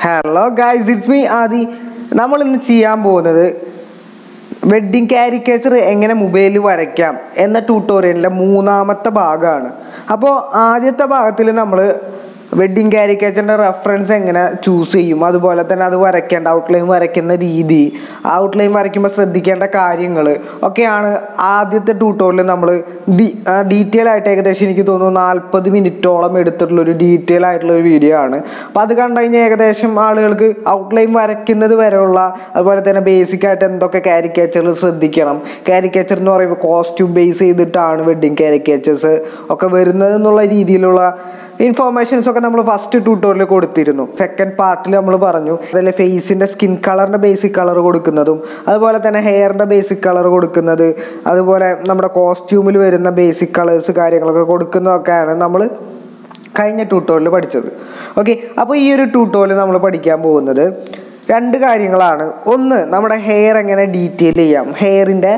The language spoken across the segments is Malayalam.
hello guys it's me Aadi നമ്മൾ ഇന്ന് ചെയ്യാൻ പോകുന്നത് വെഡ്ഡിങ് കാരിക്കേച്ചർ എങ്ങനെ മൊബൈലിൽ വരയ്ക്കാം എന്ന ട്യൂട്ടോറിയലിൻ്റെ മൂന്നാമത്തെ ഭാഗമാണ് അപ്പോൾ ആദ്യത്തെ ഭാഗത്തിൽ നമ്മൾ വെഡ്ഡിങ് കാരിക്കേച്ചറിൻ്റെ റെഫറൻസ് എങ്ങനെ ചൂസ് ചെയ്യും അതുപോലെ തന്നെ അത് വരയ്ക്കേണ്ട ഔട്ട്ലൈൻ വരയ്ക്കുന്ന രീതി ഔട്ട്ലൈൻ വരയ്ക്കുമ്പോൾ ശ്രദ്ധിക്കേണ്ട കാര്യങ്ങൾ ഒക്കെയാണ് ആദ്യത്തെ ട്യൂട്ടോറിയൽ നമ്മൾ ഡി ഡീറ്റെയിൽ ആയിട്ട് ഏകദേശം എനിക്ക് തോന്നുന്നു നാൽപ്പത് മിനിറ്റോളം എടുത്തിട്ടുള്ള ഒരു ഡീറ്റെയിൽ ആയിട്ടുള്ള ഒരു വീഡിയോ ആണ് അപ്പോൾ അത് കണ്ടു കഴിഞ്ഞാൽ ഏകദേശം ആളുകൾക്ക് ഔട്ട്ലൈൻ വരയ്ക്കുന്നത് വരെയുള്ള അതുപോലെ തന്നെ ബേസിക് ആയിട്ട് എന്തൊക്കെ കാരിക്കേച്ചറിൽ ശ്രദ്ധിക്കണം കാരിക്കേച്ചർ എന്ന് പറയുമ്പോൾ കോസ്റ്റ്യൂം ബേസ് ചെയ്തിട്ടാണ് വെഡ്ഡിങ് കാരിക്കേച്ചേഴ്സ് ഒക്കെ വരുന്നത് എന്നുള്ള രീതിയിലുള്ള ഇൻഫോർമേഷൻസ് ഒക്കെ നമ്മൾ ഫസ്റ്റ് ട്യൂട്ടോറിയൽ കൊടുത്തിരുന്നു സെക്കൻഡ് പാർട്ടിൽ നമ്മൾ പറഞ്ഞു അതിൽ ഫേസിൻ്റെ സ്കിൻ കളറിൻ്റെ ബേസിക് കളർ കൊടുക്കുന്നതും അതുപോലെ തന്നെ ഹെയറിൻ്റെ ബേസിക് കളർ കൊടുക്കുന്നത് അതുപോലെ നമ്മുടെ കോസ്റ്റ്യൂമിൽ വരുന്ന ബേസിക് കളേഴ്സ് കാര്യങ്ങളൊക്കെ കൊടുക്കുന്നതൊക്കെയാണ് നമ്മൾ കഴിഞ്ഞ ട്യൂട്ടോറിയൽ പഠിച്ചത് ഓക്കെ അപ്പോൾ ഈ ഒരു ട്യൂട്ടോറിയൽ നമ്മൾ പഠിക്കാൻ പോകുന്നത് രണ്ട് കാര്യങ്ങളാണ് ഒന്ന് നമ്മുടെ ഹെയർ എങ്ങനെ ഡീറ്റെയിൽ ചെയ്യാം ഹെയറിൻ്റെ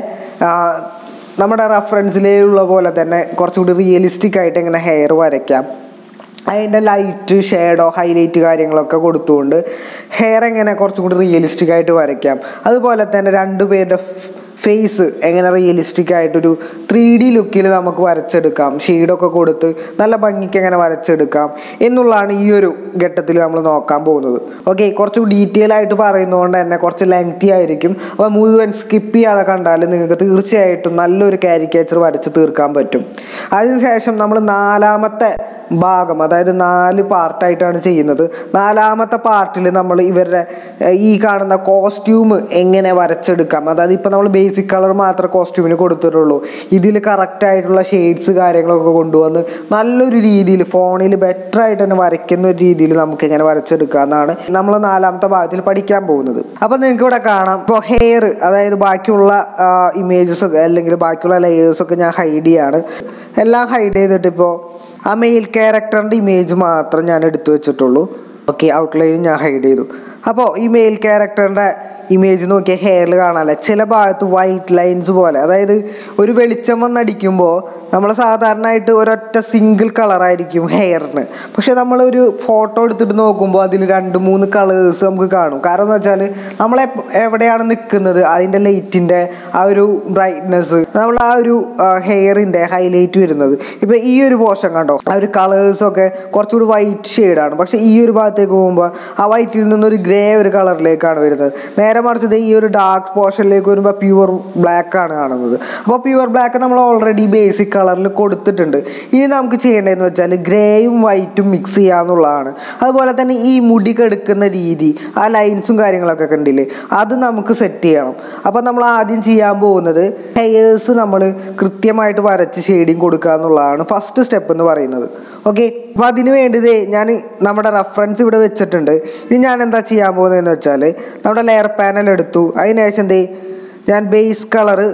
നമ്മുടെ റെഫറൻസിലുള്ള പോലെ തന്നെ കുറച്ചുകൂടി റിയലിസ്റ്റിക് ആയിട്ട് എങ്ങനെ ഹെയർ വരയ്ക്കാം അതിൻ്റെ ലൈറ്റ് ഷേഡോ ഹൈലൈറ്റ് കാര്യങ്ങളൊക്കെ കൊടുത്തുകൊണ്ട് ഹെയർ എങ്ങനെ കുറച്ചും കൂടി റിയലിസ്റ്റിക് ആയിട്ട് വരയ്ക്കാം അതുപോലെ തന്നെ രണ്ട് പേരുടെ ഫേസ് എങ്ങനെ റിയലിസ്റ്റിക് ആയിട്ടൊരു ത്രീ ഡി ലുക്കിൽ നമുക്ക് വരച്ചെടുക്കാം ഷെയ്ഡൊക്കെ കൊടുത്ത് നല്ല ഭംഗിക്ക് എങ്ങനെ വരച്ചെടുക്കാം എന്നുള്ളതാണ് ഈ ഒരു ഘട്ടത്തിൽ നമ്മൾ നോക്കാൻ പോകുന്നത് ഓക്കെ കുറച്ച് ഡീറ്റെയിൽ ആയിട്ട് പറയുന്നതുകൊണ്ട് തന്നെ കുറച്ച് ലെങ്തി ആയിരിക്കും അപ്പോൾ മുഴുവൻ സ്കിപ്പ് ചെയ്യാതെ കണ്ടാൽ നിങ്ങൾക്ക് തീർച്ചയായിട്ടും നല്ലൊരു കാരിക്കേച്ചർ വരച്ച് തീർക്കാൻ പറ്റും അതിനുശേഷം നമ്മൾ നാലാമത്തെ ഭാഗം അതായത് നാല് പാർട്ടായിട്ടാണ് ചെയ്യുന്നത് നാലാമത്തെ പാർട്ടിൽ നമ്മൾ ഇവരുടെ ഏർ, ഈ കാണുന്ന കോസ്റ്റ്യൂം എങ്ങനെ വരച്ചെടുക്കാം അതായത് ഇപ്പം നമ്മൾ ബേസിക് കളർ മാത്രമേ കോസ്റ്റ്യൂമിന് കൊടുത്തിട്ടുള്ളൂ ഇതിൽ കറക്റ്റായിട്ടുള്ള ഷെയ്ഡ്സ് കാര്യങ്ങളൊക്കെ കൊണ്ടുവന്ന് നല്ലൊരു രീതിയിൽ ഫോണിൽ ബെറ്റർ ആയിട്ട് തന്നെ വരയ്ക്കുന്ന ഒരു രീതിയിൽ നമുക്ക് എങ്ങനെ വരച്ചെടുക്കാം എന്നാണ് നമ്മൾ നാലാമത്തെ ഭാഗത്തിൽ പഠിക്കാൻ പോകുന്നത് അപ്പം നിങ്ങൾക്ക് ഇവിടെ കാണാം ഇപ്പോൾ ഹെയർ അതായത് ബാക്കിയുള്ള ഇമേജസ് ഒക്കെ അല്ലെങ്കിൽ ബാക്കിയുള്ള ലെയേഴ്സ് ഒക്കെ ഞാൻ ഹൈഡ് ചെയ്യാണ് എല്ലാം ഹൈഡ് ചെയ്തിട്ട് ഇപ്പോൾ ആ മെയിൽ ക്യാരക്ടറിൻ്റെ ഇമേജ് മാത്രം ഞാൻ എടുത്തു വെച്ചിട്ടുള്ളൂ ഓക്കെ ഔട്ട്ലൈൻ ഞാൻ ഹൈഡ് ചെയ്തു അപ്പോൾ ഈ മെയിൽ ക്യാരക്ടറിൻ്റെ ഇമേജ് നോക്കിയാൽ ഹെയറിൽ കാണാമല്ലേ ചില ഭാഗത്ത് വൈറ്റ് ലൈൻസ് പോലെ അതായത് ഒരു വെളിച്ചം വന്നടിക്കുമ്പോൾ നമ്മൾ സാധാരണയായിട്ട് ഒരൊറ്റ സിംഗിൾ കളറായിരിക്കും ഹെയറിന് പക്ഷെ നമ്മളൊരു ഫോട്ടോ എടുത്തിട്ട് നോക്കുമ്പോൾ അതിൽ രണ്ട് മൂന്ന് കളേഴ്സ് നമുക്ക് കാണും കാരണം എന്ന് വെച്ചാൽ നമ്മൾ എവിടെയാണ് നിൽക്കുന്നത് അതിൻ്റെ ലൈറ്റിൻ്റെ ആ ഒരു ബ്രൈറ്റ്നെസ് നമ്മൾ ആ ഒരു ഹെയറിൻ്റെ ഹൈലൈറ്റ് വരുന്നത് ഇപ്പോൾ ഈ ഒരു പോർഷൻ കണ്ടോ ആ ഒരു കളേഴ്സൊക്കെ കുറച്ചുകൂടി വൈറ്റ് ഷെയ്ഡാണ് പക്ഷേ ഈ ഒരു ഭാഗത്തേക്ക് പോകുമ്പോൾ ആ വൈറ്റിൽ നിന്നൊരു ഗ്രേ ഒരു കളറിലേക്കാണ് വരുന്നത് നേരെ മറിച്ച് ദേ ഈ ഒരു ഡാർക്ക് പോർഷനിലേക്ക് വരുമ്പോൾ പ്യുവർ ബ്ലാക്ക് ആണ് കാണുന്നത് അപ്പോൾ പ്യുവർ ബ്ലാക്ക് നമ്മൾ ഓൾറെഡി ബേസിക് കളറിൽ കൊടുത്തിട്ടുണ്ട് ഇനി നമുക്ക് ചെയ്യേണ്ടതെന്ന് വെച്ചാൽ ഗ്രേയും വൈറ്റും മിക്സ് ചെയ്യാന്നുള്ളതാണ് അതുപോലെ തന്നെ ഈ മുടി കെടുക്കുന്ന രീതി ആ ലൈൻസും കാര്യങ്ങളൊക്കെ കണ്ടില്ലേ അത് നമുക്ക് സെറ്റ് ചെയ്യണം അപ്പോൾ നമ്മൾ ആദ്യം ചെയ്യാൻ പോകുന്നത് ഹെയേഴ്സ് നമ്മൾ കൃത്യമായിട്ട് വരച്ച് ഷെയ്ഡിങ് കൊടുക്കുക എന്നുള്ളതാണ് ഫസ്റ്റ് സ്റ്റെപ്പ് എന്ന് പറയുന്നത് ഓക്കെ അപ്പോൾ അതിന് വേണ്ടിയത് ഞാൻ നമ്മുടെ റെഫറൻസ് ഇവിടെ വെച്ചിട്ടുണ്ട് ഇനി ഞാൻ എന്താ ചെയ്യാൻ പോകുന്നതെന്ന് വെച്ചാൽ നമ്മുടെ ലെയർ പാനൽ എടുത്തു അതിനുശേഷം എന്തേ ഞാൻ ബേസ് കളറ്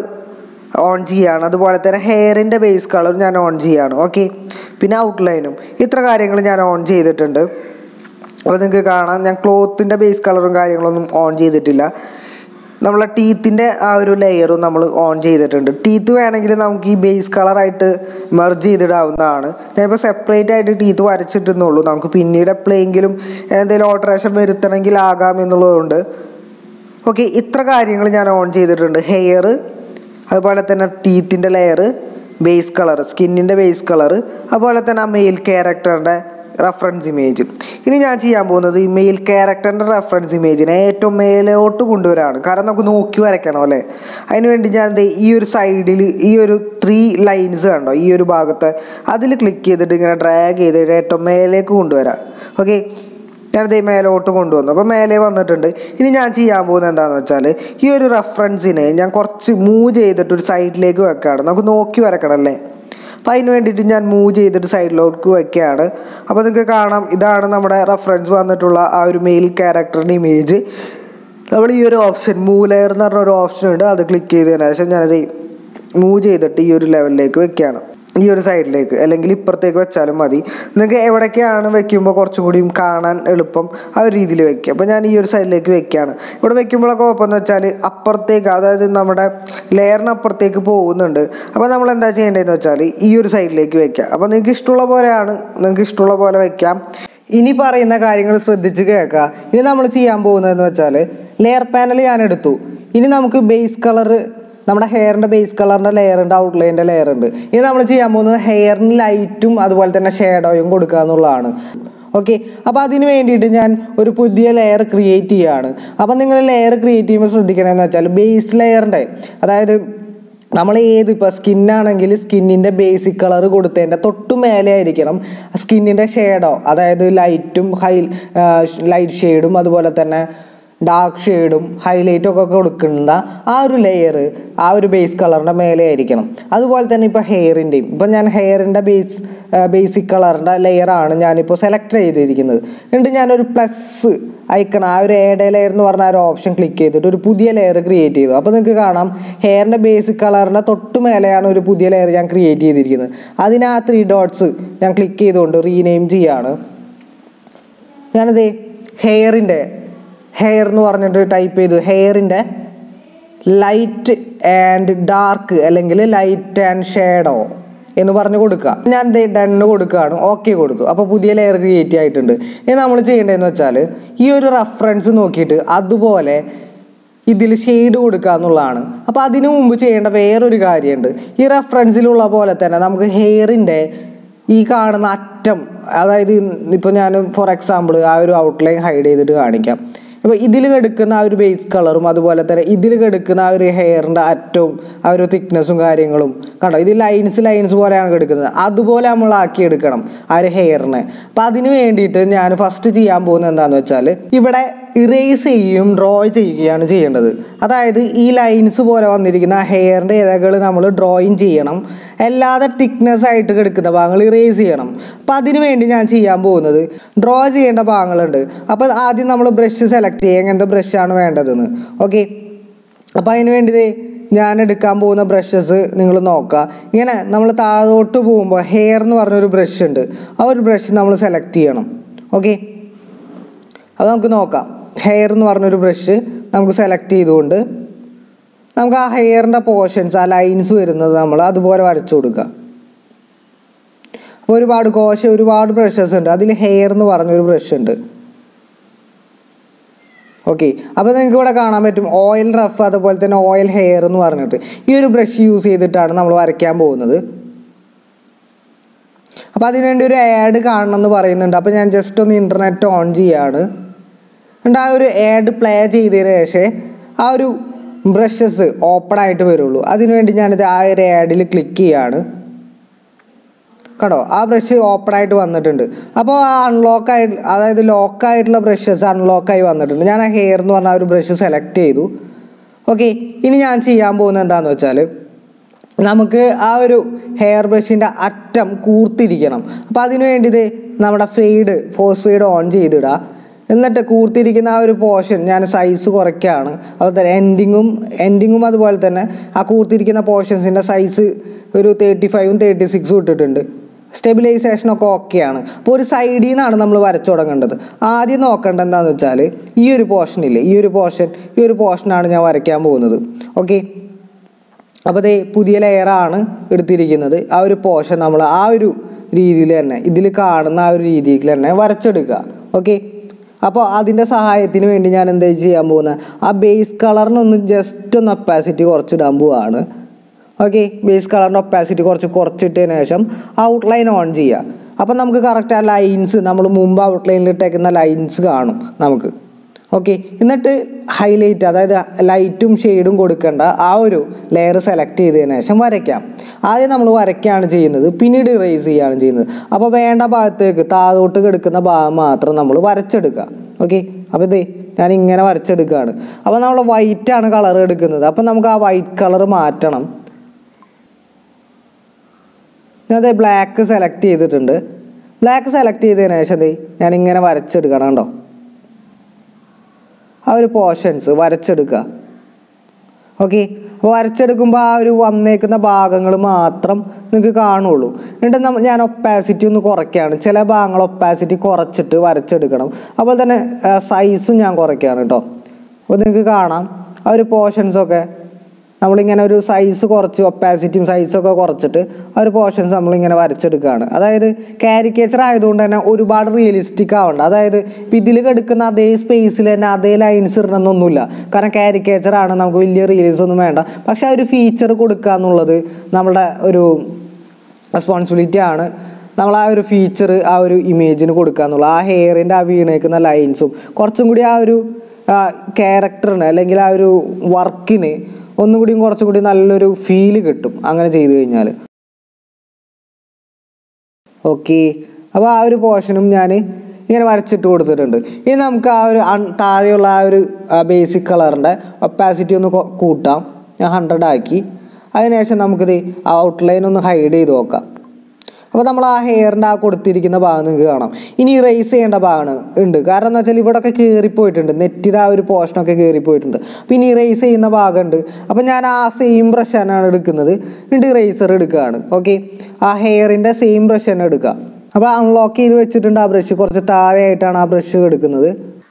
ഓൺ ചെയ്യാണ് അതുപോലെ തന്നെ ഹെയറിൻ്റെ ബേസ് കളർ ഞാൻ ഓൺ ചെയ്യാണ് ഓക്കെ പിന്നെ ഔട്ട്ലൈനും ഇത്ര കാര്യങ്ങൾ ഞാൻ ഓൺ ചെയ്തിട്ടുണ്ട് അപ്പോൾ നിങ്ങൾക്ക് കാണാം ഞാൻ ക്ലോത്തിൻ്റെ ബേസ് കളറും കാര്യങ്ങളൊന്നും ഓൺ ചെയ്തിട്ടില്ല നമ്മളെ ടീത്തിൻ്റെ ആ ഒരു ലെയറും നമ്മൾ ഓൺ ചെയ്തിട്ടുണ്ട് ടീത്ത് വേണമെങ്കിൽ നമുക്ക് ഈ ബേസ് കളറായിട്ട് മെർജ് ചെയ്തിടാവുന്നതാണ് ഞാനിപ്പോൾ സെപ്പറേറ്റ് ആയിട്ട് ടീത്ത് വരച്ചിട്ടുന്നുള്ളൂ നമുക്ക് പിന്നീട് എപ്പോഴെങ്കിലും എന്തെങ്കിലും ഓൾട്ടറേഷൻ വരുത്തണമെങ്കിൽ ആകാം എന്നുള്ളതുകൊണ്ട് ഓക്കെ ഇത്ര കാര്യങ്ങൾ ഞാൻ ഓൺ ചെയ്തിട്ടുണ്ട് ഹെയർ അതുപോലെ തന്നെ ടീത്തിൻ്റെ ലെയർ ബേസ് കളർ സ്കിന്നിൻ്റെ ബേസ് കളർ അതുപോലെ തന്നെ ആ മെയിൽ ക്യാരക്ടറിൻ്റെ റെഫറൻസ് ഇമേജ് ഇനി ഞാൻ ചെയ്യാൻ പോകുന്നത് ഈ മെയിൽ ക്യാരക്ടറിൻ്റെ റെഫറൻസ് ഇമേജിനെ ഏറ്റവും മേലോട്ട് കൊണ്ടുവരാണ് കാരണം നമുക്ക് നോക്കി വരയ്ക്കണം അല്ലേ അതിന് വേണ്ടി ഞാൻ ദേ ഈ ഒരു സൈഡിൽ ഈ ഒരു ത്രീ ലൈൻസ് കണ്ടോ ഈ ഒരു ഭാഗത്തെ അതിൽ ക്ലിക്ക് ചെയ്തിട്ട് ഇങ്ങനെ ഡ്രാഗ് ചെയ്തിട്ട് ഏറ്റവും മേലേക്ക് കൊണ്ടുവരാം ഓക്കെ ഞാനത് മേലോട്ട് കൊണ്ടുവന്നു അപ്പോൾ മേലെ വന്നിട്ടുണ്ട് ഇനി ഞാൻ ചെയ്യാൻ പോകുന്നത് എന്താണെന്ന് വെച്ചാൽ ഈ ഒരു റെഫറൻസിനെ ഞാൻ കുറച്ച് മൂവ് ചെയ്തിട്ട് ഒരു സൈഡിലേക്ക് വെക്കുകയാണ് നമുക്ക് നോക്കി വരക്കണം അല്ലേ അപ്പോൾ അതിന് വേണ്ടിയിട്ട് ഞാൻ മൂവ് ചെയ്തിട്ട് സൈഡിലോട്ട് വെക്കുകയാണ് അപ്പോൾ നിങ്ങൾക്ക് കാണാം ഇതാണ് നമ്മുടെ റെഫറൻസ് വന്നിട്ടുള്ള ആ ഒരു മെയിൽ ക്യാരക്ടറിൻ്റെ ഇമേജ് നമ്മൾ ഈ ഒരു ഓപ്ഷൻ മൂവ് ലെയർ എന്ന് പറഞ്ഞ ഒരു ഓപ്ഷൻ ഉണ്ട് അത് ക്ലിക്ക് ചെയ്തതിന് ശേഷം ഞാനത് മൂവ് ചെയ്തിട്ട് ഈ ഒരു ലെവലിലേക്ക് വെക്കുകയാണ് ഈ ഒരു സൈഡിലേക്ക് അല്ലെങ്കിൽ ഇപ്പുറത്തേക്ക് വെച്ചാലും മതി നിങ്ങൾക്ക് എവിടേക്കാണ് വെക്കുമ്പോൾ കുറച്ചും കൂടിയും കാണാൻ എളുപ്പം ആ ഒരു രീതിയിൽ വെക്കുക അപ്പോൾ ഞാൻ ഈ ഒരു സൈഡിലേക്ക് വെക്കുകയാണ് ഇവിടെ വെക്കുമ്പോഴൊക്കെ കുഴപ്പമെന്ന് വെച്ചാൽ അപ്പുറത്തേക്ക് അതായത് നമ്മുടെ ലെയറിന് അപ്പുറത്തേക്ക് പോകുന്നുണ്ട് അപ്പോൾ നമ്മൾ എന്താ ചെയ്യേണ്ടതെന്ന് വെച്ചാൽ ഈ ഒരു സൈഡിലേക്ക് വെക്കുക അപ്പോൾ നിങ്ങൾക്ക് ഇഷ്ടമുള്ള പോലെയാണ് നിങ്ങൾക്ക് ഇഷ്ടമുള്ള പോലെ വെക്കാം ഇനി പറയുന്ന കാര്യങ്ങൾ ശ്രദ്ധിച്ച് കേൾക്കുക ഇനി നമ്മൾ ചെയ്യാൻ പോകുന്നതെന്ന് വെച്ചാൽ ലെയർ പാനൽ ഞാൻ എടുത്തു ഇനി നമുക്ക് ബേസ് കളർ നമ്മുടെ ഹെയറിൻ്റെ ബേസ് കളറിൻ്റെ ലെയർ ഉണ്ട് ഔട്ട്ലൈൻ്റെ ലെയർ ഉണ്ട് ഇനി നമ്മൾ ചെയ്യാൻ പോകുന്നത് ഹെയറിന് ലൈറ്റും അതുപോലെ തന്നെ ഷേഡോയും കൊടുക്കുക എന്നുള്ളതാണ് ഓക്കെ അപ്പോൾ അതിന് വേണ്ടിയിട്ട് ഞാൻ ഒരു പുതിയ ലെയർ ക്രിയേറ്റ് ചെയ്യുകയാണ് അപ്പോൾ നിങ്ങൾ ലെയർ ക്രിയേറ്റ് ചെയ്യുമ്പോൾ ശ്രദ്ധിക്കണമെന്ന് വെച്ചാൽ ബേസ് ലെയറിൻ്റെ അതായത് നമ്മൾ ഏത് ഇപ്പോൾ സ്കിന്നാണെങ്കിൽ സ്കിന്നിൻ്റെ ബേസിക് കളർ കൊടുത്തതിൻ്റെ തൊട്ട് മേലെ ആയിരിക്കണം സ്കിന്നിൻ്റെ ഷെയ്ഡോ അതായത് ലൈറ്റും ഹൈ ലൈറ്റ് ഷെയ്ഡും അതുപോലെ തന്നെ ഡാർക്ക് ഷെയ്ഡും ഹൈലൈറ്റും ഒക്കെ കൊടുക്കുന്ന ആ ഒരു ലെയർ ആ ഒരു ബേസ് കളറിൻ്റെ മേലെ ആയിരിക്കണം അതുപോലെ തന്നെ ഇപ്പോൾ ഹെയറിൻ്റെയും ഇപ്പം ഞാൻ ഹെയറിൻ്റെ ബേസ് ബേസിക് കളറിൻ്റെ ലെയറാണ് ഞാനിപ്പോൾ സെലക്ട് ചെയ്തിരിക്കുന്നത് എന്നിട്ട് ഞാനൊരു പ്ലസ് ഐക്കൺ ആ ഒരു ഏഡ് ലെയർ എന്ന് പറഞ്ഞ ആ ഒരു ഓപ്ഷൻ ക്ലിക്ക് ചെയ്തിട്ട് ഒരു പുതിയ ലെയർ ക്രിയേറ്റ് ചെയ്തു അപ്പോൾ നിങ്ങൾക്ക് കാണാം ഹെയറിൻ്റെ ബേസിക് കളറിൻ്റെ തൊട്ട് മേലെയാണ് ഒരു പുതിയ ലെയർ ഞാൻ ക്രിയേറ്റ് ചെയ്തിരിക്കുന്നത് അതിന് ആ ത്രീ ഡോട്ട്സ് ഞാൻ ക്ലിക്ക് ചെയ്തുകൊണ്ട് റീനെയിം ചെയ്യാണ് ഞാനത് ഹെയറിൻ്റെ ഹെയർ എന്ന് പറഞ്ഞിട്ട് ടൈപ്പ് ചെയ്തു ഹെയറിൻ്റെ ലൈറ്റ് ആൻഡ് ഡാർക്ക് അല്ലെങ്കിൽ ലൈറ്റ് ആൻഡ് ഷേഡോ എന്ന് പറഞ്ഞ് കൊടുക്കുക ഞാൻ ദേ ഡണ്ണ് കൊടുക്കുകയാണ് ഓക്കെ കൊടുത്തു അപ്പോൾ പുതിയ ലെയർ ക്രിയേറ്റ് ആയിട്ടുണ്ട് ഇനി നമ്മൾ ചെയ്യേണ്ടതെന്ന് വെച്ചാൽ ഈ ഒരു റെഫറൻസ് നോക്കിയിട്ട് അതുപോലെ ഇതിൽ ഷെയ്ഡ് കൊടുക്കുക എന്നുള്ളതാണ് അപ്പോൾ അതിനു മുമ്പ് ചെയ്യേണ്ട വേറൊരു കാര്യമുണ്ട് ഈ റെഫറൻസിലുള്ള പോലെ തന്നെ നമുക്ക് ഹെയറിൻ്റെ ഈ കാണുന്ന അറ്റം അതായത് ഇപ്പോൾ ഞാൻ ഫോർ എക്സാമ്പിൾ ആ ഒരു ഔട്ട്ലൈൻ ഹൈഡ് ചെയ്തിട്ട് കാണിക്കാം ഇപ്പോൾ ഇതിൽ കെടുക്കുന്ന ആ ഒരു ബേസ് കളറും അതുപോലെ തന്നെ ഇതിൽ കെടുക്കുന്ന ആ ഒരു ഹെയറിൻ്റെ അറ്റവും ആ ഒരു തിക്നെസ്സും കാര്യങ്ങളും കണ്ടോ ഇത് ലൈൻസ് ലൈൻസ് പോലെയാണ് കെടുക്കുന്നത് അതുപോലെ നമ്മൾ ആക്കിയെടുക്കണം ആ ഒരു ഹെയറിനെ അപ്പോൾ അതിന് വേണ്ടിയിട്ട് ഞാൻ ഫസ്റ്റ് ചെയ്യാൻ പോകുന്നത് എന്താണെന്ന് വെച്ചാൽ ഇവിടെ ഇറേസ് ചെയ്യുകയും ഡ്രോ ചെയ്യുകയാണ് ചെയ്യേണ്ടത് അതായത് ഈ ലൈൻസ് പോലെ വന്നിരിക്കുന്ന ആ ഹെയറിൻ്റെ ഇതകൾ നമ്മൾ ഡ്രോയിങ് ചെയ്യണം അല്ലാതെ തിക്നെസ് ആയിട്ട് കിടക്കുന്ന ഭാഗങ്ങൾ ഇറേസ് ചെയ്യണം അപ്പോൾ അതിന് വേണ്ടി ഞാൻ ചെയ്യാൻ പോകുന്നത് ഡ്രോ ചെയ്യേണ്ട ഭാഗങ്ങളുണ്ട് അപ്പോൾ ആദ്യം നമ്മൾ ബ്രഷ് സെലക്ട് ചെയ്യുക എങ്ങനത്തെ ബ്രഷാണ് വേണ്ടതെന്ന് ഓക്കെ അപ്പോൾ അതിന് വേണ്ടി ദേ ഞാൻ എടുക്കാൻ പോകുന്ന ബ്രഷസ് നിങ്ങൾ നോക്കുക ഇങ്ങനെ നമ്മൾ താഴോട്ട് പോകുമ്പോൾ ഹെയർ എന്ന് പറഞ്ഞൊരു ബ്രഷ് ഉണ്ട് ആ ഒരു ബ്രഷ് നമ്മൾ സെലക്ട് ചെയ്യണം ഓക്കെ അത് നമുക്ക് നോക്കാം ഹെയർ എന്ന് പറഞ്ഞൊരു ബ്രഷ് നമുക്ക് സെലക്ട് ചെയ്തുകൊണ്ട് നമുക്ക് ആ ഹെയറിൻ്റെ പോർഷൻസ് ആ ലൈൻസ് വരുന്നത് നമ്മൾ അതുപോലെ വരച്ചു കൊടുക്കുക അപ്പോൾ ഒരുപാട് കോശ ഒരുപാട് ബ്രഷസ് ഉണ്ട് അതിൽ ഹെയർ എന്ന് പറഞ്ഞൊരു ബ്രഷ് ഉണ്ട് ഓക്കെ അപ്പോൾ നിങ്ങൾക്ക് ഇവിടെ കാണാൻ പറ്റും ഓയിൽ റഫ് അതുപോലെ തന്നെ ഓയിൽ ഹെയർ എന്ന് പറഞ്ഞിട്ട് ഈ ഒരു ബ്രഷ് യൂസ് ചെയ്തിട്ടാണ് നമ്മൾ വരയ്ക്കാൻ പോകുന്നത് അപ്പോൾ അതിനുവേണ്ടി ഒരു ആഡ് കാണണം എന്ന് പറയുന്നുണ്ട് അപ്പോൾ ഞാൻ ജസ്റ്റ് ഒന്ന് ഇൻ്റർനെറ്റ് ഓൺ ചെയ്യാണ് എന്നിട്ട് ആ ഒരു ആഡ് പ്ലേ ചെയ്തതിന് ശേഷം ആ ഒരു ബ്രഷസ് ഓപ്പൺ ആയിട്ട് വരുള്ളൂ അതിനുവേണ്ടി ഞാനിത് ആ ഒരു ആഡിൽ ക്ലിക്ക് ചെയ്യാണ് കണ്ടോ ആ ബ്രഷ് ഓപ്പൺ ആയിട്ട് വന്നിട്ടുണ്ട് അപ്പോൾ ആ അൺലോക്ക് ആയിട്ട് അതായത് ലോക്ക് ആയിട്ടുള്ള ബ്രഷസ് അൺലോക്കായി വന്നിട്ടുണ്ട് ഞാൻ ആ ഹെയർ എന്ന് പറഞ്ഞ ആ ഒരു ബ്രഷ് സെലക്ട് ചെയ്തു ഓക്കെ ഇനി ഞാൻ ചെയ്യാൻ പോകുന്നത് എന്താണെന്ന് വെച്ചാൽ നമുക്ക് ആ ഒരു ഹെയർ ബ്രഷിൻ്റെ അറ്റം കൂർത്തിരിക്കണം അപ്പോൾ അതിന് വേണ്ടി ഇത് നമ്മുടെ ഫെയ്ഡ് ഫോഴ്സ് ഫെയ്ഡ് ഓൺ ചെയ്തിടുക എന്നിട്ട് കൂർത്തിരിക്കുന്ന ആ ഒരു പോർഷൻ ഞാൻ സൈസ് കുറയ്ക്കുകയാണ് അതുപോലെ തന്നെ എൻഡിങ്ങും എൻഡിങ്ങും അതുപോലെ തന്നെ ആ കൂർത്തിരിക്കുന്ന പോർഷൻസിൻ്റെ സൈസ് ഒരു തേർട്ടി ഫൈവും തേർട്ടി സിക്സും ഇട്ടിട്ടുണ്ട് സ്റ്റെബിലൈസേഷനൊക്കെ ഓക്കെയാണ് അപ്പോൾ ഒരു സൈഡിൽ നിന്നാണ് നമ്മൾ വരച്ചു തുടങ്ങേണ്ടത് ആദ്യം നോക്കേണ്ടത് എന്താണെന്ന് വെച്ചാൽ ഈ ഒരു പോർഷനില്ലേ ഈ ഒരു പോർഷൻ ഈ ഒരു പോർഷനാണ് ഞാൻ വരയ്ക്കാൻ പോകുന്നത് ഓക്കെ അപ്പോൾ ദേ പുതിയ ലെയറാണ് എടുത്തിരിക്കുന്നത് ആ ഒരു പോർഷൻ നമ്മൾ ആ ഒരു രീതിയിൽ തന്നെ ഇതിൽ കാണുന്ന ആ ഒരു രീതിയിൽ തന്നെ വരച്ചെടുക്കുക ഓക്കെ അപ്പോൾ അതിൻ്റെ സഹായത്തിന് വേണ്ടി ഞാൻ എന്താ ചെയ്യാൻ പോകുന്നത് ആ ബേസ് കളറിനൊന്ന് ജസ്റ്റ് ഒന്ന് ഒപ്പാസിറ്റി കുറച്ചിടാൻ പോവാണ് ഓക്കെ ബേസ് കളറിൻ്റെ ഒപ്പാസിറ്റി കുറച്ച് കുറച്ചിട്ടതിന് ശേഷം ഔട്ട്ലൈൻ ഓൺ ചെയ്യുക അപ്പം നമുക്ക് കറക്റ്റ് ആ ലൈൻസ് നമ്മൾ മുമ്പ് ഔട്ട്ലൈനിൽ ഇട്ടേക്കുന്ന ലൈൻസ് കാണും നമുക്ക് ഓക്കെ എന്നിട്ട് ഹൈലൈറ്റ് അതായത് ലൈറ്റും ഷെയ്ഡും കൊടുക്കേണ്ട ആ ഒരു ലെയർ സെലക്ട് ചെയ്തതിന് ശേഷം വരയ്ക്കാം ആദ്യം നമ്മൾ വരയ്ക്കുകയാണ് ചെയ്യുന്നത് പിന്നീട് ഇറേസ് ചെയ്യുകയാണ് ചെയ്യുന്നത് അപ്പോൾ വേണ്ട ഭാഗത്തേക്ക് താഴോട്ട് കിടക്കുന്ന ഭാഗം മാത്രം നമ്മൾ വരച്ചെടുക്കുക ഓക്കെ അപ്പോൾ ഇതേ ഞാൻ ഇങ്ങനെ വരച്ചെടുക്കുകയാണ് അപ്പോൾ നമ്മൾ വൈറ്റാണ് കളർ എടുക്കുന്നത് അപ്പോൾ നമുക്ക് ആ വൈറ്റ് കളർ മാറ്റണം ഞാനത് ബ്ലാക്ക് സെലക്ട് ചെയ്തിട്ടുണ്ട് ബ്ലാക്ക് സെലക്ട് ചെയ്തതിന് ശേഷം ദേ ഞാൻ ഇങ്ങനെ വരച്ചെടുക്കണം കേട്ടോ ആ ഒരു പോർഷൻസ് വരച്ചെടുക്കുക ഓക്കെ അപ്പോൾ വരച്ചെടുക്കുമ്പോൾ ആ ഒരു വന്നേക്കുന്ന ഭാഗങ്ങൾ മാത്രം നിങ്ങൾക്ക് കാണുള്ളൂ എന്നിട്ട് നമ്മ ഞാൻ ഒപ്പാസിറ്റി ഒന്ന് കുറയ്ക്കുകയാണ് ചില ഭാഗങ്ങൾ ഒപ്പാസിറ്റി കുറച്ചിട്ട് വരച്ചെടുക്കണം അപ്പോൾ തന്നെ സൈസും ഞാൻ കുറയ്ക്കുകയാണ് കേട്ടോ അപ്പോൾ നിങ്ങൾക്ക് കാണാം ആ ഒരു പോർഷൻസൊക്കെ നമ്മളിങ്ങനെ ഒരു സൈസ് കുറച്ച് ഒപ്പാസിറ്റിയും സൈസൊക്കെ കുറച്ചിട്ട് ആ ഒരു പോർഷൻസ് നമ്മളിങ്ങനെ വരച്ചെടുക്കുകയാണ് അതായത് കാരിക്കേച്ചർ ആയതുകൊണ്ട് തന്നെ ഒരുപാട് റിയലിസ്റ്റിക് ആവണ്ട അതായത് ഇപ്പം ഇതിൽ കിടക്കുന്ന അതേ സ്പേസിൽ തന്നെ അതേ ലൈൻസ് ഇടണമെന്നൊന്നുമില്ല കാരണം കാരിക്കേച്ചർ ആണ് നമുക്ക് വലിയ റീൽസ് ഒന്നും വേണ്ട പക്ഷെ ആ ഒരു ഫീച്ചർ കൊടുക്കുക എന്നുള്ളത് നമ്മുടെ ഒരു റെസ്പോൺസിബിലിറ്റി ആണ് നമ്മൾ ആ ഒരു ഫീച്ചർ ആ ഒരു ഇമേജിന് കൊടുക്കുക എന്നുള്ളത് ആ ഹെയറിൻ്റെ ആ വീണേക്കുന്ന ലൈൻസും കുറച്ചും കൂടി ആ ഒരു ക്യാരക്ടറിന് അല്ലെങ്കിൽ ആ ഒരു വർക്കിന് ഒന്നും കൂടിയും കുറച്ചും കൂടി നല്ലൊരു ഫീല് കിട്ടും അങ്ങനെ ചെയ്തു കഴിഞ്ഞാൽ ഓക്കെ അപ്പോൾ ആ ഒരു പോർഷനും ഞാൻ ഇങ്ങനെ വരച്ചിട്ട് കൊടുത്തിട്ടുണ്ട് ഇനി നമുക്ക് ആ ഒരു അൺ താഴെയുള്ള ആ ഒരു ബേസിക് കളറിൻ്റെ ഒപ്പാസിറ്റി ഒന്ന് കൊ- കൂട്ടാം ഞാൻ ഹൺഡ്രഡ് ആക്കി അതിനുശേഷം നമുക്കിത് ആ ഔട്ട്ലൈൻ ഒന്ന് ഹൈഡ് ചെയ്ത് നോക്കാം അപ്പോൾ നമ്മൾ ആ ഹെയറിൻ്റെ ആ കൊടുത്തിരിക്കുന്ന ഭാഗം നിങ്ങൾക്ക് കാണാം ഇനി ഇറേസ് ചെയ്യേണ്ട ഭാഗമാണ് ഉണ്ട് കാരണം എന്ന് വെച്ചാൽ ഇവിടെയൊക്കെ കയറിപ്പോയിട്ടുണ്ട് നെറ്റിൻ്റെ ആ ഒരു പോർഷനൊക്കെ കയറിപ്പോയിട്ടുണ്ട് അപ്പോൾ ഇനി ഇറേസ് ചെയ്യുന്ന ഭാഗമുണ്ട് അപ്പോൾ ഞാൻ ആ സെയിം ബ്രഷ് തന്നെയാണ് എടുക്കുന്നത് എന്നിട്ട് ഇറേസർ എടുക്കുകയാണ് ഓക്കെ ആ ഹെയറിൻ്റെ സെയിം ബ്രഷ് തന്നെ എടുക്കുക അപ്പോൾ അൺലോക്ക് ചെയ്ത് വെച്ചിട്ടുണ്ട് ആ ബ്രഷ് കുറച്ച് താഴെയായിട്ടാണ് ആ ബ്രഷ് എടുക്കുന്നത്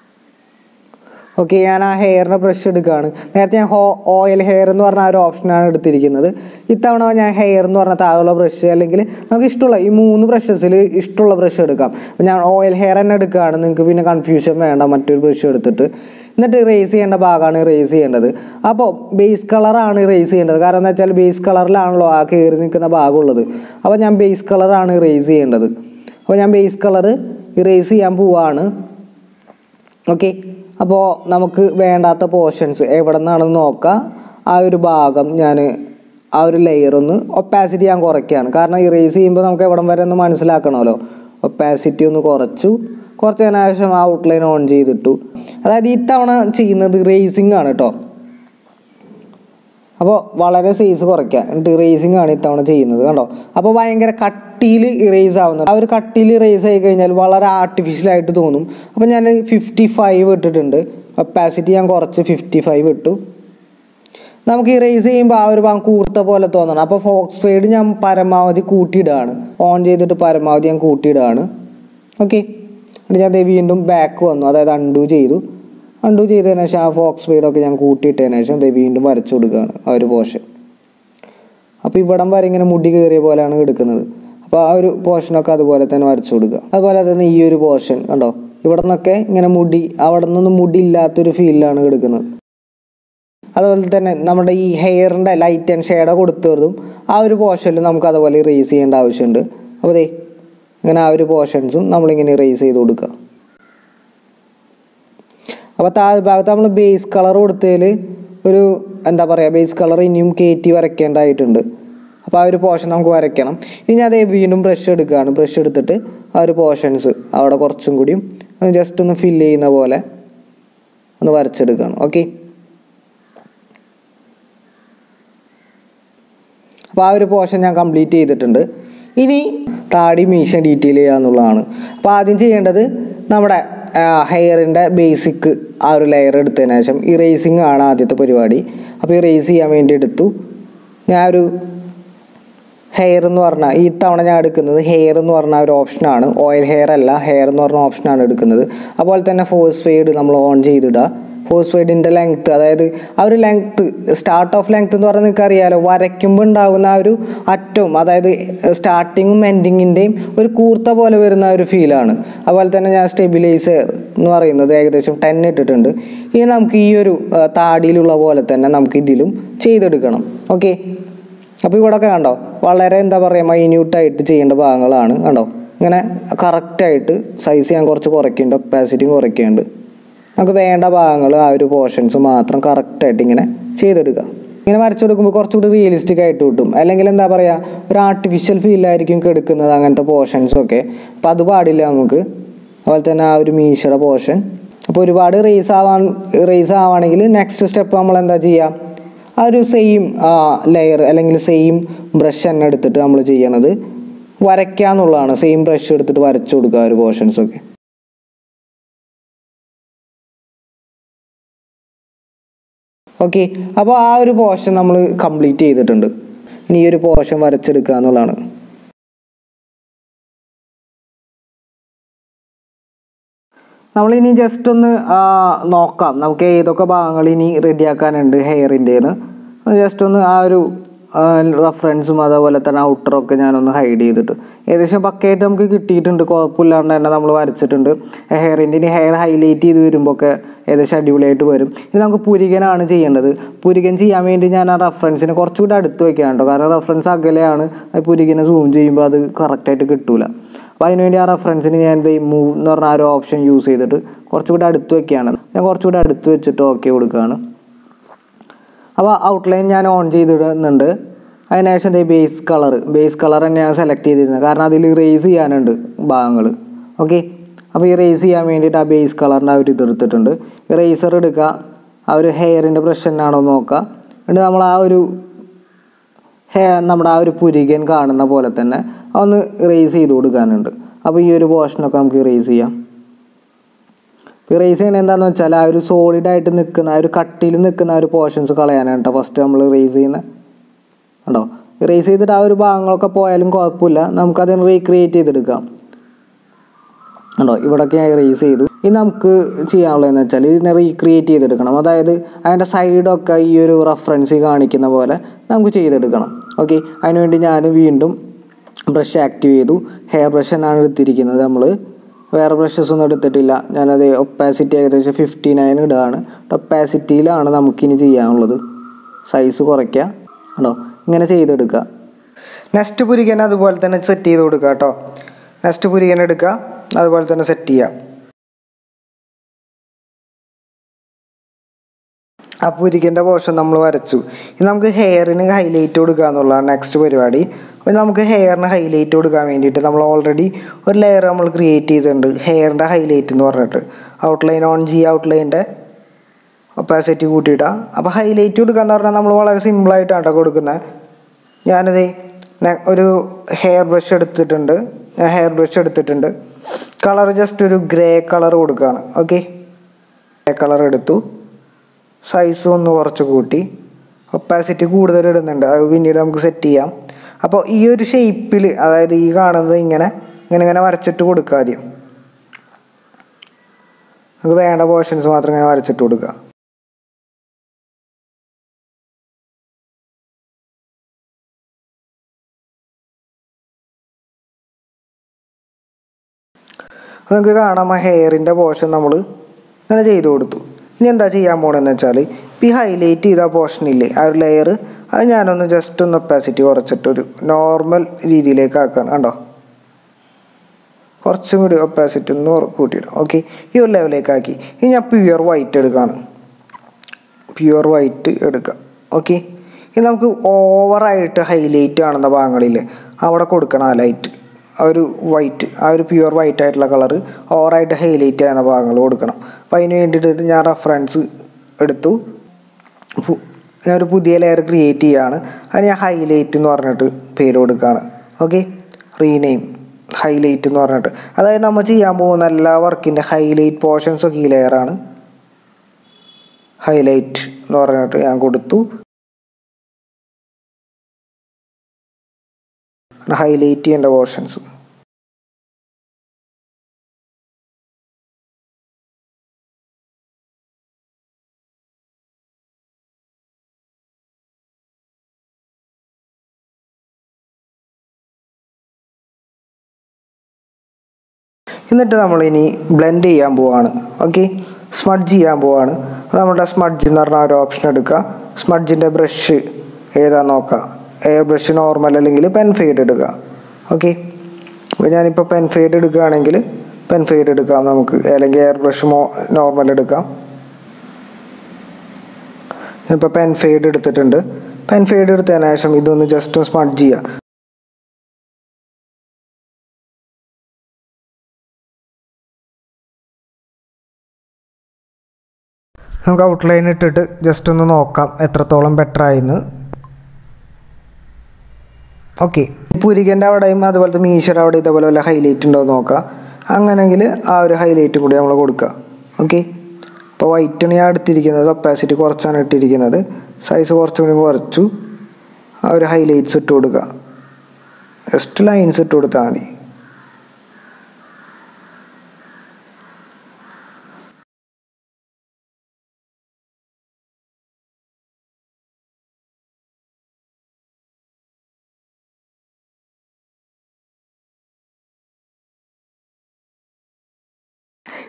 ഓക്കെ ഞാൻ ആ ഹെയറിൻ്റെ ബ്രഷ് എടുക്കുകയാണ് നേരത്തെ ഞാൻ ഹോ ഓയിൽ ഹെയർ എന്ന് പറഞ്ഞ ആ ഒരു ഓപ്ഷനാണ് എടുത്തിരിക്കുന്നത് ഇത്തവണ ഞാൻ ഹെയർ എന്ന് പറഞ്ഞ താഴെയുള്ള ബ്രഷ് അല്ലെങ്കിൽ നമുക്ക് ഇഷ്ടമുള്ള ഈ മൂന്ന് ബ്രഷസിൽ ഇഷ്ടമുള്ള ബ്രഷ് എടുക്കാം അപ്പോൾ ഞാൻ ഓയിൽ ഹെയർ തന്നെ എടുക്കുകയാണ് നിങ്ങൾക്ക് പിന്നെ കൺഫ്യൂഷൻ വേണ്ട മറ്റൊരു ബ്രഷ് എടുത്തിട്ട് എന്നിട്ട് ഇറേസ് ചെയ്യേണ്ട ഭാഗമാണ് ഇറേസ് ചെയ്യേണ്ടത് അപ്പോൾ ബേസ് കളറാണ് ഇറേസ് ചെയ്യേണ്ടത് കാരണം എന്താ വെച്ചാൽ ബേസ് കളറിലാണല്ലോ ആ കയറി നിൽക്കുന്ന ഭാഗമുള്ളത് അപ്പോൾ ഞാൻ ബേസ് കളറാണ് ഇറേസ് ചെയ്യേണ്ടത് അപ്പോൾ ഞാൻ ബേസ് കളർ ഇറേസ് ചെയ്യാൻ പോവാണ് ഓക്കെ അപ്പോൾ നമുക്ക് വേണ്ടാത്ത പോർഷൻസ് എവിടെ നിന്നാണെന്ന് നോക്കാം ആ ഒരു ഭാഗം ഞാൻ ആ ഒരു ലെയർ ഒന്ന് ഒപ്പാസിറ്റി ഞാൻ കുറയ്ക്കുകയാണ് കാരണം ഇറേസ് ചെയ്യുമ്പോൾ നമുക്ക് എവിടം വരെ ഒന്ന് മനസ്സിലാക്കണമല്ലോ ഒപ്പാസിറ്റി ഒന്ന് കുറച്ചു കുറച്ചതിന് ശേഷം ആ ഔട്ട്ലൈൻ ഓൺ ചെയ്തിട്ടു അതായത് ഇത്തവണ ചെയ്യുന്നത് റേസിംഗ് ആണ് കേട്ടോ അപ്പോൾ വളരെ സൈസ് കുറയ്ക്കുക എന്നിട്ട് ഇറേസിംഗ് ആണ് ഇത്തവണ ചെയ്യുന്നത് കണ്ടോ അപ്പോൾ ഭയങ്കര കട്ടിയിൽ ഇറേസ് ആവുന്നത് ആ ഒരു കട്ടിയിൽ ഇറേസ് ആയി കഴിഞ്ഞാൽ വളരെ ആർട്ടിഫിഷ്യൽ ആയിട്ട് തോന്നും അപ്പോൾ ഞാൻ ഫിഫ്റ്റി ഫൈവ് ഇട്ടിട്ടുണ്ട് ഒപ്പാസിറ്റി ഞാൻ കുറച്ച് ഫിഫ്റ്റി ഫൈവ് ഇട്ടു നമുക്ക് ഇറേസ് ചെയ്യുമ്പോൾ ആ ഒരു ഭാഗം കൂർത്ത പോലെ തോന്നണം അപ്പോൾ ഫോക്സ് ഫെയ്ഡ് ഞാൻ പരമാവധി കൂട്ടിയിടുകയാണ് ഓൺ ചെയ്തിട്ട് പരമാവധി ഞാൻ കൂട്ടിയിടുകയാണ് ഓക്കെ എന്നിട്ട് ഞാൻ ദേ വീണ്ടും ബാക്ക് വന്നു അതായത് അൺഡു ചെയ്തു അൺഡു ചെയ്തതിന് ശേഷം ആ ഫോക്സ് ഫെയ്ഡൊക്കെ ഞാൻ കൂട്ടിയിട്ടതിന് ശേഷം ദേ വീണ്ടും വരച്ചു കൊടുക്കുകയാണ് ആ ഒരു പോർഷൻ അപ്പോൾ ഇവിടം വരെ ഇങ്ങനെ മുടി കയറിയ പോലെയാണ് എടുക്കുന്നത് അപ്പോൾ ആ ഒരു പോർഷനൊക്കെ അതുപോലെ തന്നെ വരച്ചു കൊടുക്കുക അതുപോലെ തന്നെ ഈ ഒരു പോർഷൻ കണ്ടോ ഇവിടെ നിന്നൊക്കെ ഇങ്ങനെ മുടി അവിടെ നിന്നൊന്നും മുടി ഇല്ലാത്തൊരു ഫീലിലാണ് എടുക്കുന്നത് അതുപോലെ തന്നെ നമ്മുടെ ഈ ഹെയറിൻ്റെ ലൈറ്റ് ആൻഡ് ഷെയ്ഡ് കൊടുത്തതും ആ ഒരു പോർഷനിൽ നമുക്ക് അതുപോലെ ഇറേസ് ചെയ്യേണ്ട ആവശ്യമുണ്ട് അപ്പോൾ ദേ ഇങ്ങനെ ആ ഒരു പോർഷൻസും നമ്മളിങ്ങനെ ഇറേസ് ചെയ്ത് കൊടുക്കുക അപ്പോൾ താഴെ ഭാഗത്ത് നമ്മൾ ബേസ് കളർ കൊടുത്തതിൽ ഒരു എന്താ പറയുക ബേസ് കളർ ഇനിയും കയറ്റി വരയ്ക്കേണ്ടതായിട്ടുണ്ട് അപ്പോൾ ആ ഒരു പോർഷൻ നമുക്ക് വരയ്ക്കണം ഇനി ഞാൻ അതേ വീണ്ടും ബ്രഷ് എടുക്കുകയാണ് ബ്രഷ് എടുത്തിട്ട് ആ ഒരു പോർഷൻസ് അവിടെ കുറച്ചും കൂടിയും ജസ്റ്റ് ഒന്ന് ഫില്ല് ചെയ്യുന്ന പോലെ ഒന്ന് വരച്ചെടുക്കുകയാണ് ഓക്കെ അപ്പോൾ ആ ഒരു പോർഷൻ ഞാൻ കംപ്ലീറ്റ് ചെയ്തിട്ടുണ്ട് ഇനി താടി മീശ ഡീറ്റെയിൽ ചെയ്യുക എന്നുള്ളതാണ് അപ്പോൾ ആദ്യം ചെയ്യേണ്ടത് നമ്മുടെ ഹെയറിൻ്റെ ബേസിക് ആ ഒരു ലെയർ എടുത്തതിന് ശേഷം ഇറേസിങ് ആണ് ആദ്യത്തെ പരിപാടി അപ്പോൾ ഇറേസ് ചെയ്യാൻ വേണ്ടി എടുത്തു ഞാൻ ഒരു ഹെയർ എന്ന് പറഞ്ഞാൽ ഈ തവണ ഞാൻ എടുക്കുന്നത് ഹെയർ എന്ന് പറഞ്ഞ ഒരു ഓപ്ഷനാണ് ഓയിൽ ഹെയർ അല്ല ഹെയർ എന്ന് പറഞ്ഞ ഓപ്ഷനാണ് എടുക്കുന്നത് അതുപോലെ തന്നെ ഫോഴ്സ് ഫെയ്ഡ് നമ്മൾ ഓൺ ചെയ്തിടുക ഫോഴ്സ് ഫെയ്ഡിൻ്റെ ലെങ്ത്ത് അതായത് ആ ഒരു ലെങ്ത്ത് സ്റ്റാർട്ട് ഓഫ് ലെങ്ത്ത് എന്ന് പറഞ്ഞാൽ നിങ്ങൾക്ക് അറിയാലോ വരയ്ക്കുമ്പോൾ ഉണ്ടാകുന്ന ആ ഒരു അറ്റവും അതായത് സ്റ്റാർട്ടിങ്ങും എൻഡിങ്ങിൻ്റെയും ഒരു കൂർത്ത പോലെ വരുന്ന ഒരു ഫീലാണ് അതുപോലെ തന്നെ ഞാൻ സ്റ്റെബിലൈസർ എന്ന് പറയുന്നത് ഏകദേശം ടെൻ ഇട്ടിട്ടുണ്ട് ഇനി നമുക്ക് ഈ ഒരു ആ, താടിയിലുള്ള പോലെ തന്നെ നമുക്ക് ഇതിലും ചെയ്തെടുക്കണം ഓക്കെ അപ്പോൾ ഇവിടെയൊക്കെ കണ്ടോ വളരെ എന്താ പറയുക മൈന്യൂട്ടായിട്ട് ചെയ്യേണ്ട ഭാഗങ്ങളാണ് കണ്ടോ ഇങ്ങനെ കറക്റ്റായിട്ട് സൈസ് ഞാൻ കുറച്ച് കുറയ്ക്കുന്നുണ്ട് ഒപ്പാസിറ്റിയും കുറയ്ക്കുന്നുണ്ട് നമുക്ക് വേണ്ട ഭാഗങ്ങൾ ആ ഒരു പോർഷൻസ് മാത്രം കറക്റ്റായിട്ട് ഇങ്ങനെ ചെയ്തെടുക്കുക ഇങ്ങനെ വരച്ചെടുക്കുമ്പോൾ കുറച്ചുകൂടി റിയലിസ്റ്റിക് ആയിട്ട് കിട്ടും അല്ലെങ്കിൽ എന്താ പറയുക ഒരു ആർട്ടിഫിഷ്യൽ ഫീലായിരിക്കും എടുക്കുന്നത് അങ്ങനത്തെ പോർഷൻസും ഒക്കെ അപ്പോൾ അത് പാടില്ല നമുക്ക് അതുപോലെ തന്നെ ആ ഒരു മീശയുടെ പോർഷൻ അപ്പോൾ ഒരുപാട് റേസ് ആവാൻ റേസ് ആവുകയാണെങ്കിൽ നെക്സ്റ്റ് സ്റ്റെപ്പ് നമ്മൾ എന്താ ചെയ്യുക ആ ഒരു സെയിം ലെയർ അല്ലെങ്കിൽ സെയിം ബ്രഷ് തന്നെ എടുത്തിട്ട് നമ്മൾ ചെയ്യണത് വരയ്ക്കുക എന്നുള്ളതാണ് സെയിം ബ്രഷ് എടുത്തിട്ട് വരച്ചു കൊടുക്കുക ആ ഒരു പോർഷൻസ് ഒക്കെ ഓക്കെ അപ്പോൾ ആ ഒരു പോർഷൻ നമ്മൾ കംപ്ലീറ്റ് ചെയ്തിട്ടുണ്ട് ഇനി ഈ ഒരു പോർഷൻ വരച്ചെടുക്കുക എന്നുള്ളതാണ് നമ്മളിനി ജസ്റ്റ് ഒന്ന് ആ, നോക്കാം നമുക്ക് ഏതൊക്കെ ഭാഗങ്ങൾ ഇനി റെഡിയാക്കാനുണ്ട് ഹെയറിൻ്റെന്ന് ജസ്റ്റ് ഒന്ന് ആ ഒരു റെഫറൻസും അതേപോലെ തന്നെ ഔട്ടറൊക്കെ ഞാനൊന്ന് ഹൈഡ് ചെയ്തിട്ട് ഏകദേശം പക്കയായിട്ട് നമുക്ക് കിട്ടിയിട്ടുണ്ട് കുഴപ്പമില്ലാണ്ട് തന്നെ നമ്മൾ വരച്ചിട്ടുണ്ട് ഹെയറിൻ്റെ ഇനി ഹെയർ ഹൈലൈറ്റ് ചെയ്ത് വരുമ്പോൾ ഒക്കെ ഏകദേശം അടിപൊളിയായിട്ട് വരും ഇനി നമുക്ക് പുരികനാണ് ചെയ്യേണ്ടത് പുരികൻ ചെയ്യാൻ വേണ്ടി ഞാൻ ആ റെഫറൻസിനെ കുറച്ചുകൂടി അടുത്ത് വെക്കാൻ കേട്ടോ കാരണം റെഫറൻസ് അകലെയാണ് ആ പുരികനെ സൂം ചെയ്യുമ്പോൾ അത് കറക്റ്റായിട്ട് കിട്ടൂല അപ്പോൾ അതിനുവേണ്ടി ആ റെഫറൻസിന് ഞാൻ എന്ത് ചെയ്യും മൂവ് എന്ന് പറഞ്ഞ ആ ഒരു ഓപ്ഷൻ യൂസ് ചെയ്തിട്ട് കുറച്ചുകൂടി അടുത്ത് വെക്കുകയാണ് ഞാൻ കുറച്ചുകൂടി അടുത്ത് വെച്ചിട്ട് ഓക്കെ കൊടുക്കുകയാണ് അപ്പോൾ ഔട്ട്ലൈൻ ഞാൻ ഓൺ ചെയ്തിടുന്നുണ്ട് അതിനുശേഷം ദേ ബേസ് കളർ ബേസ് കളർ തന്നെയാണ് സെലക്ട് ചെയ്തിരുന്നത് കാരണം അതിൽ ഇറേസ് ചെയ്യാനുണ്ട് ഭാഗങ്ങൾ ഓക്കെ അപ്പോൾ ഇറേസ് ചെയ്യാൻ വേണ്ടിയിട്ട് ആ ബേസ് കളറിൻ്റെ ആ ഒരു ഇത് എടുത്തിട്ടുണ്ട് ഇറേസർ എടുക്കുക ആ ഒരു ഹെയറിൻ്റെ ബ്രഷ് തന്നെയാണോ നോക്കുക എന്നിട്ട് നമ്മൾ ആ ഒരു ഹെയർ നമ്മുടെ ആ ഒരു പുരികൻ കാണുന്ന പോലെ തന്നെ ഒന്ന് ഇറേസ് ചെയ്ത് കൊടുക്കാനുണ്ട് അപ്പോൾ ഈ ഒരു പോർഷനൊക്കെ നമുക്ക് ഇറേസ് ചെയ്യാം ഇറേസ് ചെയ്യണത് എന്താണെന്ന് വെച്ചാൽ ആ ഒരു സോളിഡ് ആയിട്ട് നിൽക്കുന്ന ആ ഒരു കട്ടിയിൽ നിൽക്കുന്ന ആ ഒരു പോർഷൻസ് കളയാനാണ് കേട്ടോ ഫസ്റ്റ് നമ്മൾ ഇറേസ് ചെയ്യുന്നത് കണ്ടോ ഇറേസ് ചെയ്തിട്ട് ആ ഒരു ഭാഗങ്ങളൊക്കെ പോയാലും കുഴപ്പമില്ല നമുക്കതിന് റീക്രിയേറ്റ് ചെയ്തെടുക്കാം കണ്ടോ ഇവിടൊക്കെ ഞാൻ ഇറേസ് ചെയ്തു ഇനി നമുക്ക് ചെയ്യാനുള്ളതെന്ന് വെച്ചാൽ ഇതിനെ റീക്രിയേറ്റ് ചെയ്തെടുക്കണം അതായത് അതിൻ്റെ സൈഡൊക്കെ ഈ ഒരു റെഫറൻസ് കാണിക്കുന്ന പോലെ നമുക്ക് ചെയ്തെടുക്കണം ഓക്കെ അതിനുവേണ്ടി ഞാൻ വീണ്ടും ബ്രഷ് ആക്റ്റീവ് ചെയ്തു ഹെയർ ബ്രഷ് തന്നെയാണ് എടുത്തിരിക്കുന്നത് നമ്മൾ വേറെ ബ്രഷസ് ഒന്നും എടുത്തിട്ടില്ല ഞാനത് ഒപ്പാസിറ്റി ഏകദേശം ഫിഫ്റ്റി നയൻ ഇടുകയാണ് ഒപ്പാസിറ്റിയിലാണ് നമുക്കിനി ചെയ്യാനുള്ളത് സൈസ് കുറയ്ക്കുക കേട്ടോ ഇങ്ങനെ ചെയ്തെടുക്കുക നെക്സ്റ്റ് പുരികൻ അതുപോലെ തന്നെ സെറ്റ് ചെയ്ത് കൊടുക്കുക കേട്ടോ നെക്സ്റ്റ് പുരികൻ എടുക്കുക അതുപോലെ തന്നെ സെറ്റ് ചെയ്യുക ആ പുരികൻ്റെ പോർഷൻ നമ്മൾ വരച്ചു ഇനി നമുക്ക് ഹെയറിന് ഹൈലൈറ്റ് കൊടുക്കുക എന്നുള്ളതാണ് നെക്സ്റ്റ് പരിപാടി അപ്പോൾ നമുക്ക് ഹെയറിന് ഹൈലൈറ്റ് കൊടുക്കാൻ വേണ്ടിയിട്ട് നമ്മൾ ഓൾറെഡി ഒരു ലെയർ നമ്മൾ ക്രിയേറ്റ് ചെയ്തിട്ടുണ്ട് ഹെയറിൻ്റെ ഹൈലൈറ്റ് എന്ന് പറഞ്ഞിട്ട് ഔട്ട്ലൈൻ ഓൺ ചെയ്യുക ഔട്ട്ലൈൻ്റെ ഒപ്പാസിറ്റി കൂട്ടിയിട്ടാണ് അപ്പോൾ ഹൈലൈറ്റ് കൊടുക്കുക എന്ന് പറഞ്ഞാൽ നമ്മൾ വളരെ സിമ്പിളായിട്ടാണ് കേട്ടോ കൊടുക്കുന്നത് ഞാനത് ഒരു ഹെയർ ബ്രഷ് എടുത്തിട്ടുണ്ട് ഞാൻ ഹെയർ ബ്രഷ് എടുത്തിട്ടുണ്ട് കളർ ജസ്റ്റ് ഒരു ഗ്രേ കളർ കൊടുക്കുകയാണ് ഓക്കെ ഗ്രേ കളർ എടുത്തു സൈസ് ഒന്ന് കുറച്ച് കൂട്ടി ഒപ്പാസിറ്റി കൂടുതൽ ഇടുന്നുണ്ട് അത് പിന്നീട് നമുക്ക് സെറ്റ് ചെയ്യാം അപ്പോൾ ഈ ഒരു ഷേപ്പിൽ അതായത് ഈ കാണുന്നത് ഇങ്ങനെ ഇങ്ങനെ ഇങ്ങനെ വരച്ചിട്ട് കൊടുക്കുക ആദ്യം നമുക്ക് വേണ്ട പോർഷൻസ് മാത്രം ഇങ്ങനെ വരച്ചിട്ട് കൊടുക്കുക നമുക്ക് കാണാം ആ ഹെയറിൻ്റെ പോർഷൻ നമ്മൾ ഇങ്ങനെ ചെയ്ത് കൊടുത്തു ഇനി എന്താ ചെയ്യാൻ പോകണമെന്ന് വെച്ചാൽ ഇപ്പോൾ ഈ ഹൈലൈറ്റ് ചെയ്ത പോർഷൻ ഇല്ലേ ആ ഒരു ലെയർ അത് ഞാനൊന്ന് ജസ്റ്റ് ഒന്ന് ഒപ്പാസിറ്റി കുറച്ചിട്ട് ഒരു നോർമൽ രീതിയിലേക്ക് ആക്കുകയാണ് കണ്ടോ കുറച്ചും കൂടി ഒപ്പാസിറ്റി ഒന്ന് കൂട്ടിയിടാം ഓക്കെ ഈ ഒരു ലെവലിലേക്ക് ആക്കി ഇനി ഞാൻ പ്യുവർ വൈറ്റ് എടുക്കുകയാണ് പ്യുവർ വൈറ്റ് എടുക്കാം ഓക്കെ ഇനി നമുക്ക് ഓവറായിട്ട് ഹൈലൈറ്റ് കാണുന്ന ഭാഗങ്ങളിൽ അവിടെ കൊടുക്കണം ആ ലൈറ്റ് ആ ഒരു വൈറ്റ് ആ ഒരു പ്യുവർ വൈറ്റ് ആയിട്ടുള്ള കളർ ഓവറായിട്ട് ഹൈലൈറ്റ് ചെയ്യുന്ന ഭാഗങ്ങൾ കൊടുക്കണം അപ്പോൾ അതിന് വേണ്ടിയിട്ട് ഞാൻ റെഫറൻസ് എടുത്തു ഞാനൊരു പുതിയ ലെയർ ക്രിയേറ്റ് ചെയ്യുകയാണ് അതിന് ഞാൻ ഹൈലൈറ്റ് എന്ന് പറഞ്ഞിട്ട് പേര് കൊടുക്കുകയാണ് ഓക്കെ റീനെയിം ഹൈലൈറ്റ് എന്ന് പറഞ്ഞിട്ട് അതായത് നമ്മൾ ചെയ്യാൻ പോകുന്ന എല്ലാ വർക്കിൻ്റെ ഹൈലൈറ്റ് പോർഷൻസ് ഒക്കെ ഈ ലെയറാണ് ഹൈലൈറ്റ് എന്ന് പറഞ്ഞിട്ട് ഞാൻ കൊടുത്തു ഹൈലൈറ്റ് ചെയ്യേണ്ട പോർഷൻസ് എന്നിട്ട് നമ്മളിനി ബ്ലെൻഡ് ചെയ്യാൻ പോവാണ് ഓക്കെ സ്മഡ്ജ് ചെയ്യാൻ പോവാണ് അപ്പോൾ നമ്മുടെ സ്മഡ്ജ് എന്ന് പറഞ്ഞ ഒരു ഓപ്ഷൻ എടുക്കുക സ്മഡ്ജിൻ്റെ ബ്രഷ് ഏതാ നോക്കുക എയർ ബ്രഷ് നോർമൽ അല്ലെങ്കിൽ പെൻ ഫെയ്ഡ് എടുക്കുക ഓക്കെ അപ്പോൾ ഞാനിപ്പോൾ പെൻ ഫെയ്ഡ് എടുക്കുകയാണെങ്കിൽ പെൻ ഫെയ്ഡ് എടുക്കാം നമുക്ക് അല്ലെങ്കിൽ എയർ ബ്രഷ് മോ നോർമൽ എടുക്കാം ഇപ്പോൾ പെൻ ഫെയ്ഡ് എടുത്തിട്ടുണ്ട് പെൻ ഫെയ്ഡ് എടുത്തതിന് ശേഷം ഇതൊന്ന് ജസ്റ്റ് ഒന്ന് സ്മഡ്ജ് ചെയ്യുക നമുക്ക് ഔട്ട്ലൈൻ ഇട്ടിട്ട് ജസ്റ്റ് ഒന്ന് നോക്കാം എത്രത്തോളം ബെറ്റർ ആയിന്ന് ഓക്കെ പുരികൻ്റെ അവിടെയും അതുപോലത്തെ മീശയുടെ അവിടെ ഇതേപോലെ വല്ല ഹൈലൈറ്റ് ഉണ്ടോ എന്ന് നോക്കാം അങ്ങനെങ്കിൽ ആ ഒരു ഹൈലൈറ്റ് കൂടി നമ്മൾ കൊടുക്കുക ഓക്കെ അപ്പോൾ വൈറ്റാണ് ഞാൻ എടുത്തിരിക്കുന്നത് ഒപ്പാസിറ്റി കുറച്ചാണ് ഇട്ടിരിക്കുന്നത് സൈസ് കുറച്ചും കൂടി കുറച്ചു ആ ഒരു ഹൈലൈറ്റ്സ് ഇട്ട് കൊടുക്കുക ജസ്റ്റ് ലൈൻസ് ഇട്ട് കൊടുത്താൽ മതി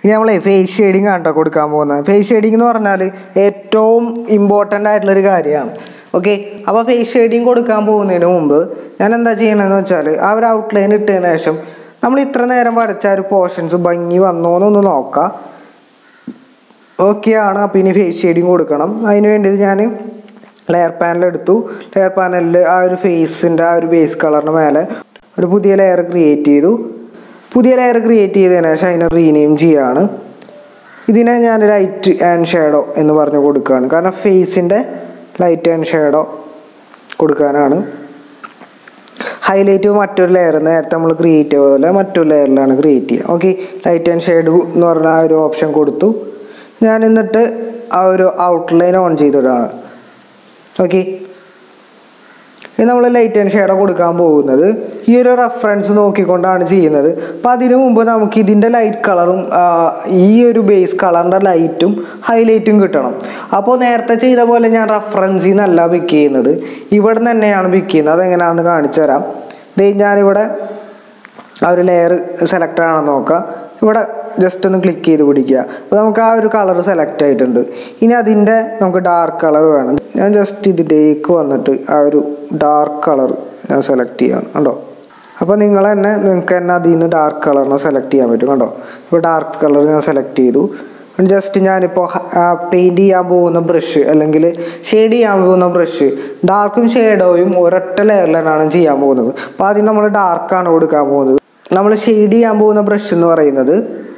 ഇനി നമ്മളെ ഫേസ് ഷെയ്ഡിങ് ആണ് കേട്ടോ കൊടുക്കാൻ പോകുന്നത് ഫേസ് ഷെയ്ഡിങ് എന്ന് പറഞ്ഞാൽ ഏറ്റവും ഇമ്പോർട്ടൻ്റ് ആയിട്ടുള്ളൊരു കാര്യമാണ് ഓക്കെ അപ്പോൾ ഫേസ് ഷെയ്ഡിങ് കൊടുക്കാൻ പോകുന്നതിന് മുമ്പ് ഞാൻ എന്താ ചെയ്യണമെന്ന് വെച്ചാൽ ആ ഒരു ഔട്ട്ലൈൻ ഇട്ടതിന് ശേഷം നമ്മൾ ഇത്ര നേരം വരച്ച ആ ഒരു പോർഷൻസ് ഭംഗി വന്നോന്നൊന്ന് നോക്കാം ഓക്കെ ആണ് അപ്പോൾ ഇനി ഫേസ് ഷെയ്ഡിങ് കൊടുക്കണം അതിന് വേണ്ടി ഞാൻ ലെയർ പാനൽ എടുത്തു ലെയർ പാനലിൽ ആ ഒരു ഫേസിൻ്റെ ആ ഒരു ബേസ് കളറിന് മേലെ ഒരു പുതിയ ലെയർ ക്രിയേറ്റ് ചെയ്തു പുതിയ ലെയർ ക്രിയേറ്റ് ചെയ്തതിന് ശേഷം അതിനെ റീനെയിം ചെയ്യാണ് ഇതിനെ ഞാൻ ലൈറ്റ് ആൻഡ് ഷേഡോ എന്ന് പറഞ്ഞ് കൊടുക്കുകയാണ് കാരണം ഫേസിൻ്റെ ലൈറ്റ് ആൻഡ് ഷേഡോ കൊടുക്കാനാണ് ഹൈലൈറ്റ് മറ്റൊരു ലെയർ നേരത്തെ നമ്മൾ ക്രിയേറ്റ് ചെയ്ത പോലെ മറ്റൊരു ലെയറിലാണ് ക്രിയേറ്റ് ചെയ്യുക ഓക്കെ ലൈറ്റ് ആൻഡ് ഷെയ്ഡ് എന്ന് പറഞ്ഞ ആ ഒരു ഓപ്ഷൻ കൊടുത്തു ഞാൻ എന്നിട്ട് ആ ഒരു ഔട്ട്ലൈൻ ഓൺ ചെയ്തിടാണ് ഓക്കെ ഇത് നമ്മൾ ലൈറ്റ് ആൻഡ് ഷെയ്ഡോ കൊടുക്കാൻ പോകുന്നത് ഈ ഒരു റെഫറൻസ് നോക്കിക്കൊണ്ടാണ് ചെയ്യുന്നത് അപ്പം അതിനു മുമ്പ് നമുക്ക് ഇതിൻ്റെ ലൈറ്റ് കളറും ഈ ഒരു ബേസ് കളറിൻ്റെ ലൈറ്റും ഹൈലൈറ്റും കിട്ടണം അപ്പോൾ നേരത്തെ ചെയ്ത പോലെ ഞാൻ റെഫറൻസിൽ നിന്നല്ല പിക്ക് ചെയ്യുന്നത് ഇവിടെ നിന്ന് തന്നെയാണ് പിക്ക് ചെയ്യുന്നത് അതെങ്ങനെയാണെന്ന് കാണിച്ചു തരാം ദേ ഞാനിവിടെ ആ ഒരു ലെയർ സെലക്ട് ആണെന്ന് നോക്കാം ഇവിടെ ജസ്റ്റ് ഒന്ന് ക്ലിക്ക് ചെയ്ത് പിടിക്കുക അപ്പോൾ നമുക്ക് ആ ഒരു കളർ സെലക്ട് ആയിട്ടുണ്ട് ഇനി അതിൻ്റെ നമുക്ക് ഡാർക്ക് കളർ വേണം ഞാൻ ജസ്റ്റ് ഇതിലേക്ക് വന്നിട്ട് ആ ഒരു ഡാർക്ക് കളർ ഞാൻ സെലക്ട് ചെയ്യാണ് കണ്ടോ അപ്പോൾ നിങ്ങൾ തന്നെ നിങ്ങൾക്ക് തന്നെ അതിൽ നിന്ന് ഡാർക്ക് കളറിനെ സെലക്ട് ചെയ്യാൻ പറ്റും കണ്ടോ ഇപ്പോൾ ഡാർക്ക് കളർ ഞാൻ സെലക്ട് ചെയ്തു ജസ്റ്റ് ഞാനിപ്പോൾ പെയിൻറ് ചെയ്യാൻ പോകുന്ന ബ്രഷ് അല്ലെങ്കിൽ ഷെയ്ഡ് ചെയ്യാൻ പോകുന്ന ബ്രഷ് ഡാർക്കും ഷെയ്ഡോയും ഒരൊറ്റ ലെയറിലാണ് ചെയ്യാൻ പോകുന്നത് അപ്പോൾ ആദ്യം നമ്മൾ ഡാർക്കാണ് കൊടുക്കാൻ പോകുന്നത് നമ്മൾ ഷെയ്ഡ് ചെയ്യാൻ പോകുന്ന ബ്രഷ് എന്ന് പറയുന്നത്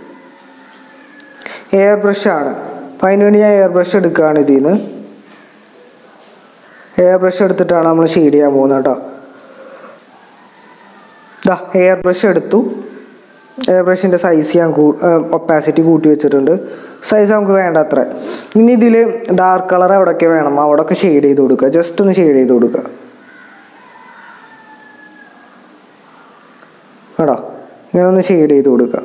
എയർ ബ്രഷാണ് അപ്പോൾ അതിന് വേണ്ടി ഞാൻ എയർ ബ്രഷ് എടുക്കുകയാണ് ഇതിൽ നിന്ന് എയർ ബ്രഷ് എടുത്തിട്ടാണ് നമ്മൾ ഷെയ്ഡ് ചെയ്യാൻ പോകുന്നത് കേട്ടോ ഇതാ എയർ ബ്രഷ് എടുത്തു എയർ ബ്രഷിൻ്റെ സൈസ് ഞാൻ ഒപ്പാസിറ്റി കൂട്ടി വെച്ചിട്ടുണ്ട് സൈസ് നമുക്ക് വേണ്ട അത്ര ഇനി ഇതിൽ ഡാർക്ക് കളർ എവിടെയൊക്കെ വേണം അവിടെയൊക്കെ ഷെയ്ഡ് ചെയ്ത് കൊടുക്കുക ജസ്റ്റ് ഒന്ന് ഷെയ്ഡ് ചെയ്ത് കൊടുക്കുക കേട്ടോ ഇങ്ങനെ ഒന്ന് ഷെയ്ഡ് ചെയ്ത് കൊടുക്കുക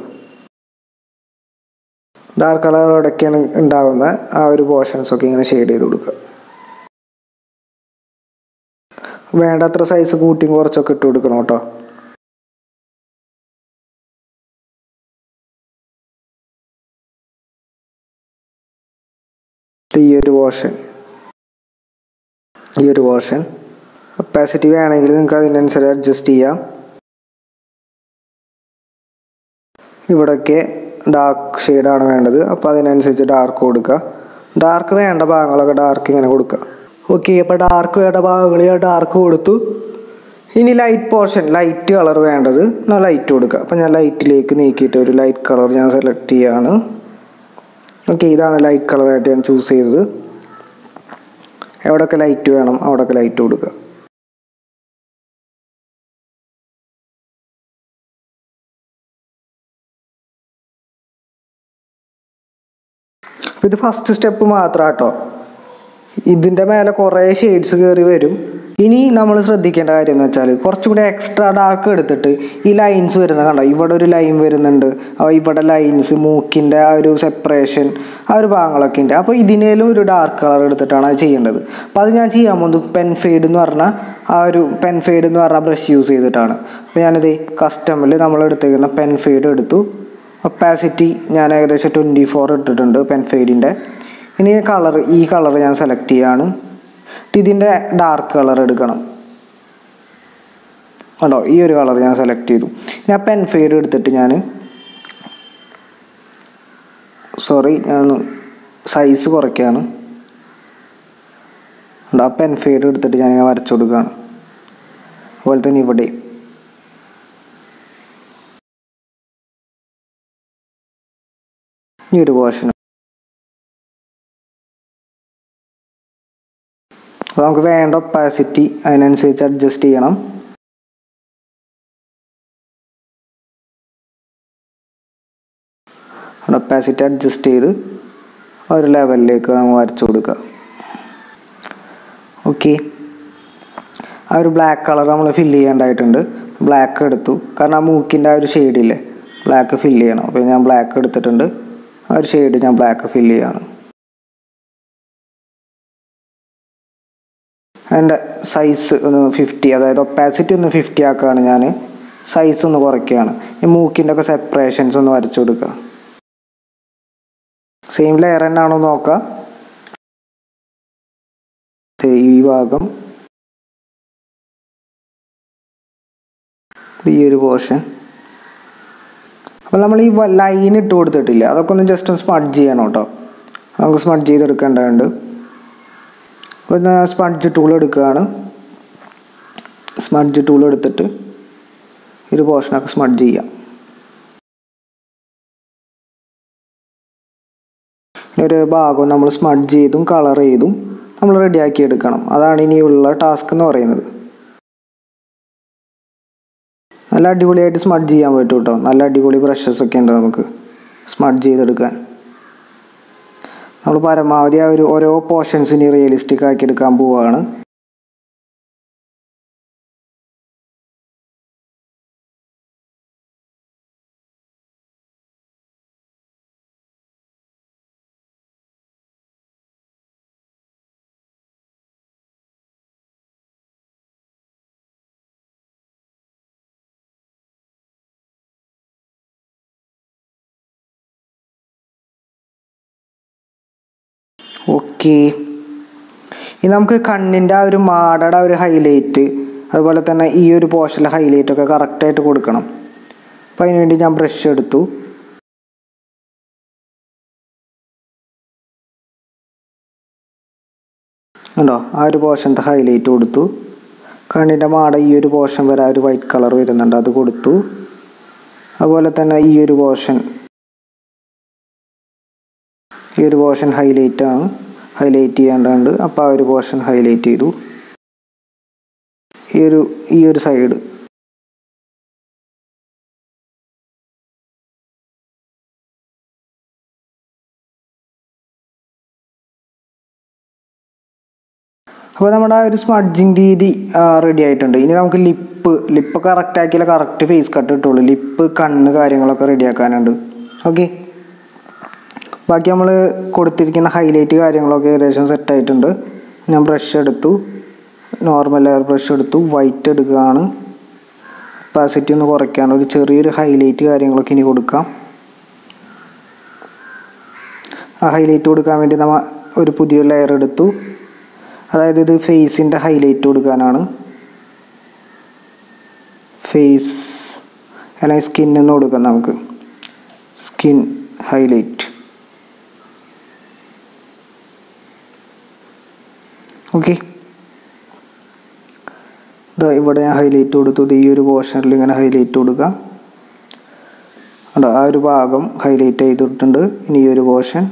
ഡാർക്ക് കളർ എവിടെയൊക്കെയാണ് ഉണ്ടാകുന്ന ആ ഒരു പോർഷൻസ് ഒക്കെ ഇങ്ങനെ ഷെയ്ഡ് ചെയ്ത് കൊടുക്കുക വേണ്ടത്ര സൈസ് കൂട്ടിയും കുറച്ചൊക്കെ ഇട്ട് കൊടുക്കണം കേട്ടോ ഈ ഒരു പോർഷൻ ഈ ഒരു പോർഷൻ കപ്പാസിറ്റി വേണമെങ്കിൽ നിങ്ങൾക്ക് അതിനനുസരിച്ച് അഡ്ജസ്റ്റ് ചെയ്യാം ഇവിടെയൊക്കെ ഡാർക്ക് ഷെയ്ഡാണ് വേണ്ടത് അപ്പോൾ അതിനനുസരിച്ച് ഡാർക്ക് കൊടുക്കുക ഡാർക്ക് വേണ്ട ഭാഗങ്ങളൊക്കെ ഡാർക്ക് ഇങ്ങനെ കൊടുക്കുക ഓക്കെ അപ്പോൾ ഡാർക്ക് വേണ്ട ഭാഗങ്ങൾ ഞാൻ ഡാർക്ക് കൊടുത്തു ഇനി ലൈറ്റ് പോർഷൻ ലൈറ്റ് കളർ വേണ്ടത് ഞാൻ ലൈറ്റ് കൊടുക്കുക അപ്പോൾ ഞാൻ ലൈറ്റിലേക്ക് നീക്കിയിട്ട് ഒരു ലൈറ്റ് കളർ ഞാൻ സെലക്ട് ചെയ്യുകയാണ് ഓക്കെ ഇതാണ് ലൈറ്റ് കളറായിട്ട് ഞാൻ ചൂസ് ചെയ്തത് എവിടെയൊക്കെ ലൈറ്റ് വേണം അവിടെയൊക്കെ ലൈറ്റ് കൊടുക്കുക ഇത് ഫസ്റ്റ് സ്റ്റെപ്പ് മാത്രം കേട്ടോ ഇതിൻ്റെ മേലെ കുറേ ഷെയ്ഡ്സ് കയറി വരും ഇനി നമ്മൾ ശ്രദ്ധിക്കേണ്ട കാര്യം എന്ന് വെച്ചാൽ കുറച്ചും കൂടി എക്സ്ട്രാ ഡാർക്ക് എടുത്തിട്ട് ഈ ലൈൻസ് വരുന്നത് കണ്ടോ ഇവിടെ ഒരു ലൈൻ വരുന്നുണ്ട് അപ്പോൾ ഇവിടെ ലൈൻസ് മൂക്കിൻ്റെ ആ ഒരു സെപ്പറേഷൻ ആ ഒരു ഭാഗങ്ങളൊക്കെ ഉണ്ട് അപ്പോൾ ഇതിനേലും ഒരു ഡാർക്ക് കളർ എടുത്തിട്ടാണ് അത് ചെയ്യേണ്ടത് അപ്പോൾ അത് ഞാൻ ചെയ്യാൻ പോകുന്നത് പെൻ ഫെയ്ഡ് എന്ന് പറഞ്ഞാൽ ആ ഒരു പെൻ ഫെയ്ഡ് എന്ന് പറഞ്ഞാൽ ബ്രഷ് യൂസ് ചെയ്തിട്ടാണ് അപ്പോൾ ഞാനിത് കസ്റ്റമിൽ നമ്മൾ എടുത്തേക്കുന്ന പെൻ ഫെയ്ഡ് എടുത്തു ഒപ്പാസിറ്റി ഞാൻ ഏകദേശം ട്വൻറ്റി ഫോർ ഇട്ടിട്ടുണ്ട് പെൻ ഫെയ്ഡിൻ്റെ ഇനി കളർ ഈ കളർ ഞാൻ സെലക്ട് ചെയ്യാണ് ഇതിൻ്റെ ഡാർക്ക് കളർ എടുക്കണം കണ്ടോ ഈ ഒരു കളർ ഞാൻ സെലക്ട് ചെയ്തു ഇനി ആ പെൻ ഫെയ്ഡ് എടുത്തിട്ട് ഞാൻ സോറി ഞാൻ സൈസ് കുറയ്ക്കുകയാണ് ആ പെൻ ഫെയ്ഡ് എടുത്തിട്ട് ഞാൻ വരച്ചു കൊടുക്കുകയാണ് അതുപോലെ തന്നെ ഇവിടെയും ഈ ഒരു പോർഷൻ അപ്പോൾ നമുക്ക് വേണ്ട ഒപ്പാസിറ്റി അതിനനുസരിച്ച് അഡ്ജസ്റ്റ് ചെയ്യണം ഒപ്പാസിറ്റി അഡ്ജസ്റ്റ് ചെയ്ത് ഒരു ലെവലിലേക്ക് നമ്മൾ വരച്ചു കൊടുക്കുക ഓക്കെ ആ ഒരു ബ്ലാക്ക് കളർ നമ്മൾ ഫില്ല് ചെയ്യേണ്ടതായിട്ടുണ്ട് ബ്ലാക്ക് എടുത്തു കാരണം ആ മൂക്കിൻ്റെ ആ ഒരു ഷെയ്ഡില്ലേ ബ്ലാക്ക് ഫില്ല് ചെയ്യണം അപ്പോൾ ഞാൻ ബ്ലാക്ക് എടുത്തിട്ടുണ്ട് ആ ഒരു ഷെയ്ഡ് ഞാൻ ബ്ലാക്ക് ഫില്ല് ചെയ്യാണ് അതിൻ്റെ സൈസ് ഒന്ന് ഫിഫ്റ്റി അതായത് ഒപ്പാസിറ്റി ഒന്ന് ഫിഫ്റ്റി ആക്കുകയാണ് ഞാൻ സൈസ് ഒന്ന് കുറയ്ക്കുകയാണ് ഈ മൂക്കിൻ്റെ ഒക്കെ സെപ്പറേഷൻസ് ഒന്ന് വരച്ചു കൊടുക്കുക സെയിം ലെയർ തന്നെയാണോ നോക്കാം ദേ ഈ ഭാഗം ഈ ഒരു പോർഷൻ അപ്പോൾ നമ്മൾ ഈ ലൈൻ ഇട്ട് കൊടുത്തിട്ടില്ല അതൊക്കെ ഒന്ന് ജസ്റ്റ് ഒന്ന് സ്മഡ്ജ് ചെയ്യണം കേട്ടോ നമുക്ക് സ്മഡ്ജ് ചെയ്തെടുക്കേണ്ടതുണ്ട് അപ്പോൾ ഞാൻ സ്മഡ്ജ് ടൂൾ എടുക്കുകയാണ് സ്മഡ്ജ് ടൂൾ എടുത്തിട്ട് ഈ ഒരു പോർഷനൊക്കെ സ്മഡ്ജ് ചെയ്യാം ഇനി ഒരു ഭാഗം നമ്മൾ സ്മഡ്ജ് ചെയ്തും കളർ ചെയ്തും നമ്മൾ റെഡിയാക്കി എടുക്കണം അതാണ് ഇനിയുള്ള ടാസ്ക് എന്ന് പറയുന്നത് നല്ല അടിപൊളിയായിട്ട് സ്മഡ്ജ് ചെയ്യാൻ പറ്റും കേട്ടോ നല്ല അടിപൊളി ബ്രഷസ് ഒക്കെ ഉണ്ട് നമുക്ക് സ്മഡ്ജ് ചെയ്തെടുക്കാൻ നമ്മൾ പരമാവധി ആ ഒരു ഓരോ പോർഷൻസിനെ റിയലിസ്റ്റിക് ആക്കി എടുക്കാൻ പോവുകയാണ് ഓക്കെ ഇനി നമുക്ക് കണ്ണിൻ്റെ ആ ഒരു മാടയുടെ ആ ഒരു ഹൈലൈറ്റ് അതുപോലെ തന്നെ ഈ ഒരു പോർഷനിലെ ഹൈലൈറ്റ് ഒക്കെ കറക്റ്റായിട്ട് കൊടുക്കണം അപ്പോൾ അതിന് വേണ്ടി ഞാൻ ബ്രഷ് എടുത്തു ഉണ്ടോ ആ ഒരു പോർഷനത്തെ ഹൈലൈറ്റ് കൊടുത്തു കണ്ണിൻ്റെ മാട ഈ ഒരു പോർഷൻ വരെ ആ ഒരു വൈറ്റ് കളർ വരുന്നുണ്ട് അത് കൊടുത്തു അതുപോലെ തന്നെ ഈ ഒരു പോർഷൻ ഈ ഒരു പോർഷൻ ഹൈലൈറ്റ് ആണ് ഹൈലൈറ്റ് ചെയ്യേണ്ടതുണ്ട് അപ്പോൾ ആ ഒരു പോർഷൻ ഹൈലൈറ്റ് ചെയ്തു ഈ ഒരു ഈ ഒരു സൈഡ് അപ്പോൾ നമ്മുടെ ആ ഒരു സ്മഡ്ജിങ് രീതി റെഡി ആയിട്ടുണ്ട് ഇനി നമുക്ക് ലിപ്പ് ലിപ്പ് കറക്റ്റ് ആക്കിയാലേ കറക്റ്റ് ഫേസ് കട്ട് കിട്ടുള്ളൂ ലിപ്പ് കണ്ണ് കാര്യങ്ങളൊക്കെ റെഡി ആക്കാനുണ്ട് ഓക്കെ ബാക്കി നമ്മൾ കൊടുത്തിരിക്കുന്ന ഹൈലൈറ്റ് കാര്യങ്ങളൊക്കെ ഏകദേശം സെറ്റ് ആയിട്ടുണ്ട് ഞാൻ ബ്രഷ് എടുത്തു നോർമൽ എയർ ബ്രഷ് എടുത്തു വൈറ്റ് എടുക്കുകയാണ് ഒപ്പാസിറ്റി ഒന്ന് കുറയ്ക്കാണ് ഒരു ചെറിയൊരു ഹൈലൈറ്റ് കാര്യങ്ങളൊക്കെ ഇനി കൊടുക്കാം ആ ഹൈലൈറ്റ് കൊടുക്കാൻ വേണ്ടി നമ്മൾ ഒരു പുതിയ ലെയർ എടുത്തു അതായത് ഇത് ഫേസിൻ്റെ ഹൈലൈറ്റ് കൊടുക്കാനാണ് ഫേസ് അല്ലെങ്കിൽ സ്കിന്നിന്ന് കൊടുക്കാം നമുക്ക് സ്കിൻ ഹൈലൈറ്റ് ഓക്കെ ഇതാ ഇവിടെ ഞാൻ ഹൈലൈറ്റ് കൊടുത്തു ഇത് ഈ ഒരു പോർഷനിൽ ഇങ്ങനെ ഹൈലൈറ്റ് കൊടുക്കുക കണ്ടോ ആ ഒരു ഭാഗം ഹൈലൈറ്റ് ചെയ്തിട്ടുണ്ട് ഇനി ഈ ഒരു പോർഷൻ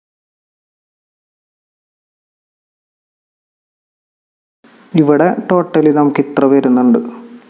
ഇവിടെ ടോട്ടലി നമുക്ക് ഇത്ര വരുന്നുണ്ട്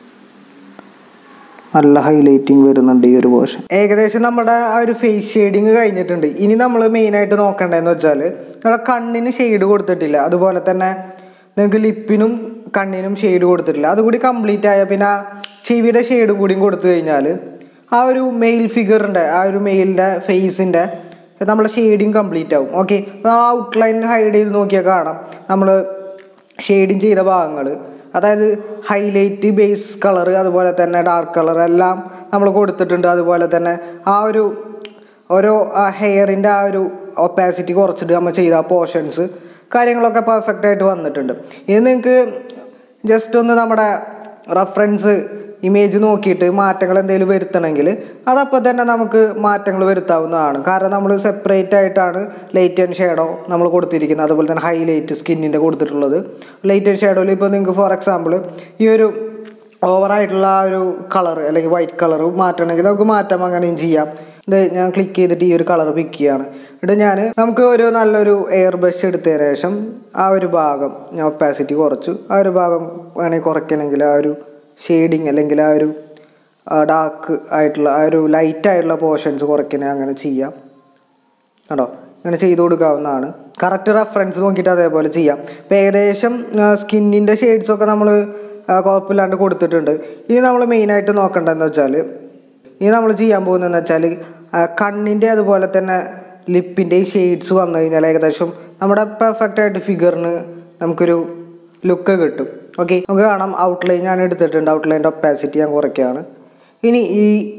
നല്ല ഹൈലൈറ്റിങ് വരുന്നുണ്ട് ഈ ഒരു പോർഷൻ ഏകദേശം നമ്മുടെ ആ ഒരു ഫേസ് ഷെയ്ഡിങ് കഴിഞ്ഞിട്ടുണ്ട് ഇനി നമ്മൾ മെയിനായിട്ട് നോക്കേണ്ടതെന്ന് വെച്ചാൽ നമ്മുടെ കണ്ണിന് ഷെയ്ഡ് കൊടുത്തിട്ടില്ല അതുപോലെ തന്നെ നിങ്ങൾക്ക് ലിപ്പിനും കണ്ണിനും ഷെയ്ഡ് കൊടുത്തിട്ടില്ല അതുകൂടി കംപ്ലീറ്റ് ആയ പിന്നെ ആ ചെവിയുടെ ഷെയ്ഡ് കൂടിയും കൊടുത്തു കഴിഞ്ഞാൽ ആ ഒരു മെയിൽ ഫിഗറിൻ്റെ ആ ഒരു മെയിലിൻ്റെ ഫേസിൻ്റെ നമ്മളെ ഷെയ്ഡിങ് കംപ്ലീറ്റ് ആവും ഓക്കെ ഔട്ട്ലൈൻ ഹൈഡ് ചെയ്ത് നോക്കിയാൽ കാണാം നമ്മൾ ഷെയ്ഡിങ് ചെയ്ത ഭാഗങ്ങൾ അതായത് ഹൈലൈറ്റ് ബേസ് കളർ അതുപോലെ തന്നെ ഡാർക്ക് കളർ എല്ലാം നമ്മൾ കൊടുത്തിട്ടുണ്ട് അതുപോലെ തന്നെ ആ ഒരു ഓരോ ഹെയറിൻ്റെ ആ ഒരു ഒപ്പാസിറ്റി കുറച്ചിട്ട് നമ്മൾ ചെയ്ത പോർഷൻസ് കാര്യങ്ങളൊക്കെ പെർഫെക്റ്റ് ആയിട്ട് വന്നിട്ടുണ്ട് ഇത് നിങ്ങൾക്ക് ജസ്റ്റ് ഒന്ന് നമ്മുടെ റെഫറൻസ് ഇമേജ് നോക്കിയിട്ട് മാറ്റങ്ങൾ എന്തെങ്കിലും വരുത്തണമെങ്കിൽ അതപ്പോൾ തന്നെ നമുക്ക് മാറ്റങ്ങൾ വരുത്താവുന്നതാണ് കാരണം നമ്മൾ സെപ്പറേറ്റ് ആയിട്ടാണ് ലൈറ്റ് ആൻഡ് ഷേഡോ നമ്മൾ കൊടുത്തിരിക്കുന്നത് അതുപോലെ തന്നെ ഹൈലൈറ്റ് സ്കിന്നിൻ്റെ കൊടുത്തിട്ടുള്ളത് ലൈറ്റ് ആൻഡ് ഷേഡോയിൽ ഇപ്പോൾ നിങ്ങൾക്ക് ഫോർ എക്സാമ്പിൾ ഈ ഒരു ഓവറായിട്ടുള്ള ആ ഒരു കളർ അല്ലെങ്കിൽ വൈറ്റ് കളർ മാറ്റണമെങ്കിൽ നമുക്ക് മാറ്റാം അങ്ങനെയും ചെയ്യാം ഇത് ഞാൻ ക്ലിക്ക് ചെയ്തിട്ട് ഈ ഒരു കളർ പിക്ക് ചെയ്യാണ് എന്നിട്ട് ഞാൻ നമുക്ക് ഒരു നല്ലൊരു എയർ ബ്രഷ് എടുത്തതിന് ശേഷം ആ ഒരു ഭാഗം ഞാൻ ഒപ്പാസിറ്റി കുറച്ചു ആ ഒരു ഭാഗം വേണമെങ്കിൽ കുറയ്ക്കണമെങ്കിൽ ആ ഒരു ഷെയ്ഡിങ് അല്ലെങ്കിൽ ആ ഒരു ഡാർക്ക് ആയിട്ടുള്ള ആ ഒരു ലൈറ്റ് ആയിട്ടുള്ള പോർഷൻസ് കുറയ്ക്കണേ അങ്ങനെ ചെയ്യാം കേട്ടോ അങ്ങനെ ചെയ്ത് കൊടുക്കാവുന്നതാണ് കറക്റ്റ് റെഫറൻസ് നോക്കിയിട്ട് അതേപോലെ ചെയ്യാം ഇപ്പം ഏകദേശം സ്കിന്നിൻ്റെ ഷെയ്ഡ്സൊക്കെ നമ്മൾ കുഴപ്പമില്ലാണ്ട് കൊടുത്തിട്ടുണ്ട് ഇനി നമ്മൾ മെയിനായിട്ട് നോക്കേണ്ടതെന്ന് വെച്ചാൽ ഇനി നമ്മൾ ചെയ്യാൻ പോകുന്നതെന്ന് വെച്ചാൽ കണ്ണിൻ്റെ അതുപോലെ തന്നെ ലിപ്പിൻ്റെയും ഷെയ്ഡ്സ് വന്നു കഴിഞ്ഞാൽ ഏകദേശം നമ്മുടെ പെർഫെക്റ്റ് ആയിട്ട് ഫിഗറിന് നമുക്കൊരു ലുക്ക് കിട്ടും ഓക്കെ നമുക്ക് കാണാം ഔട്ട്ലൈൻ ഞാൻ എടുത്തിട്ടുണ്ട് ഔട്ട്ലൈൻ്റെ ഒപ്പാസിറ്റി ഞാൻ കുറയ്ക്കുകയാണ് ഇനി ഈ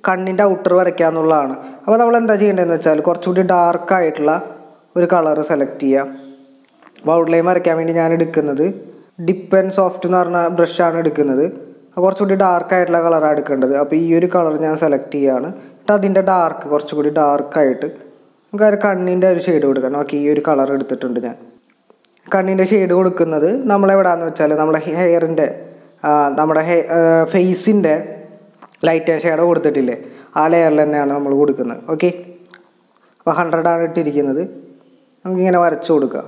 കണ്ണിൻ്റെ ഔട്ടർ വരയ്ക്കുക എന്നുള്ളതാണ് അപ്പോൾ നമ്മൾ എന്താ ചെയ്യേണ്ടതെന്ന് വെച്ചാൽ കുറച്ചുകൂടി ഡാർക്ക് ആയിട്ടുള്ള ഒരു കളർ സെലക്ട് ചെയ്യുക അപ്പോൾ ഔട്ട്ലൈൻ വരയ്ക്കാൻ വേണ്ടി ഞാൻ എടുക്കുന്നത് ഡിപ്പ് ആൻഡ് സോഫ്റ്റ് എന്ന് പറഞ്ഞ ബ്രഷാണ് എടുക്കുന്നത് അപ്പോൾ കുറച്ചുകൂടി ഡാർക്ക് ആയിട്ടുള്ള കളറാണ് എടുക്കേണ്ടത് അപ്പോൾ ഈ ഒരു കളർ ഞാൻ സെലക്ട് ചെയ്യുകയാണ് എന്നിട്ട് അതിൻ്റെ ഡാർക്ക് കുറച്ചുകൂടി ഡാർക്കായിട്ട് നമുക്ക് ആ ഒരു കണ്ണിൻ്റെ ഒരു ഷെയ്ഡ് കൊടുക്കണം ഓക്കെ ഈ ഒരു കളർ എടുത്തിട്ടുണ്ട് ഞാൻ കണ്ണിൻ്റെ ഷെയ്ഡ് കൊടുക്കുന്നത് നമ്മളെവിടാന്ന് വെച്ചാൽ നമ്മുടെ ഹെയറിൻ്റെ നമ്മുടെ ഹെ ഫേസിൻ്റെ ലൈറ്റ് ആൻഡ് ഷെയ്ഡ് കൊടുത്തിട്ടില്ലേ ആ ലെയറിൽ തന്നെയാണ് നമ്മൾ കൊടുക്കുന്നത് ഓക്കെ അപ്പോൾ ഹൺഡ്രഡാണ് ഇട്ടിരിക്കുന്നത് നമുക്കിങ്ങനെ വരച്ചു കൊടുക്കാം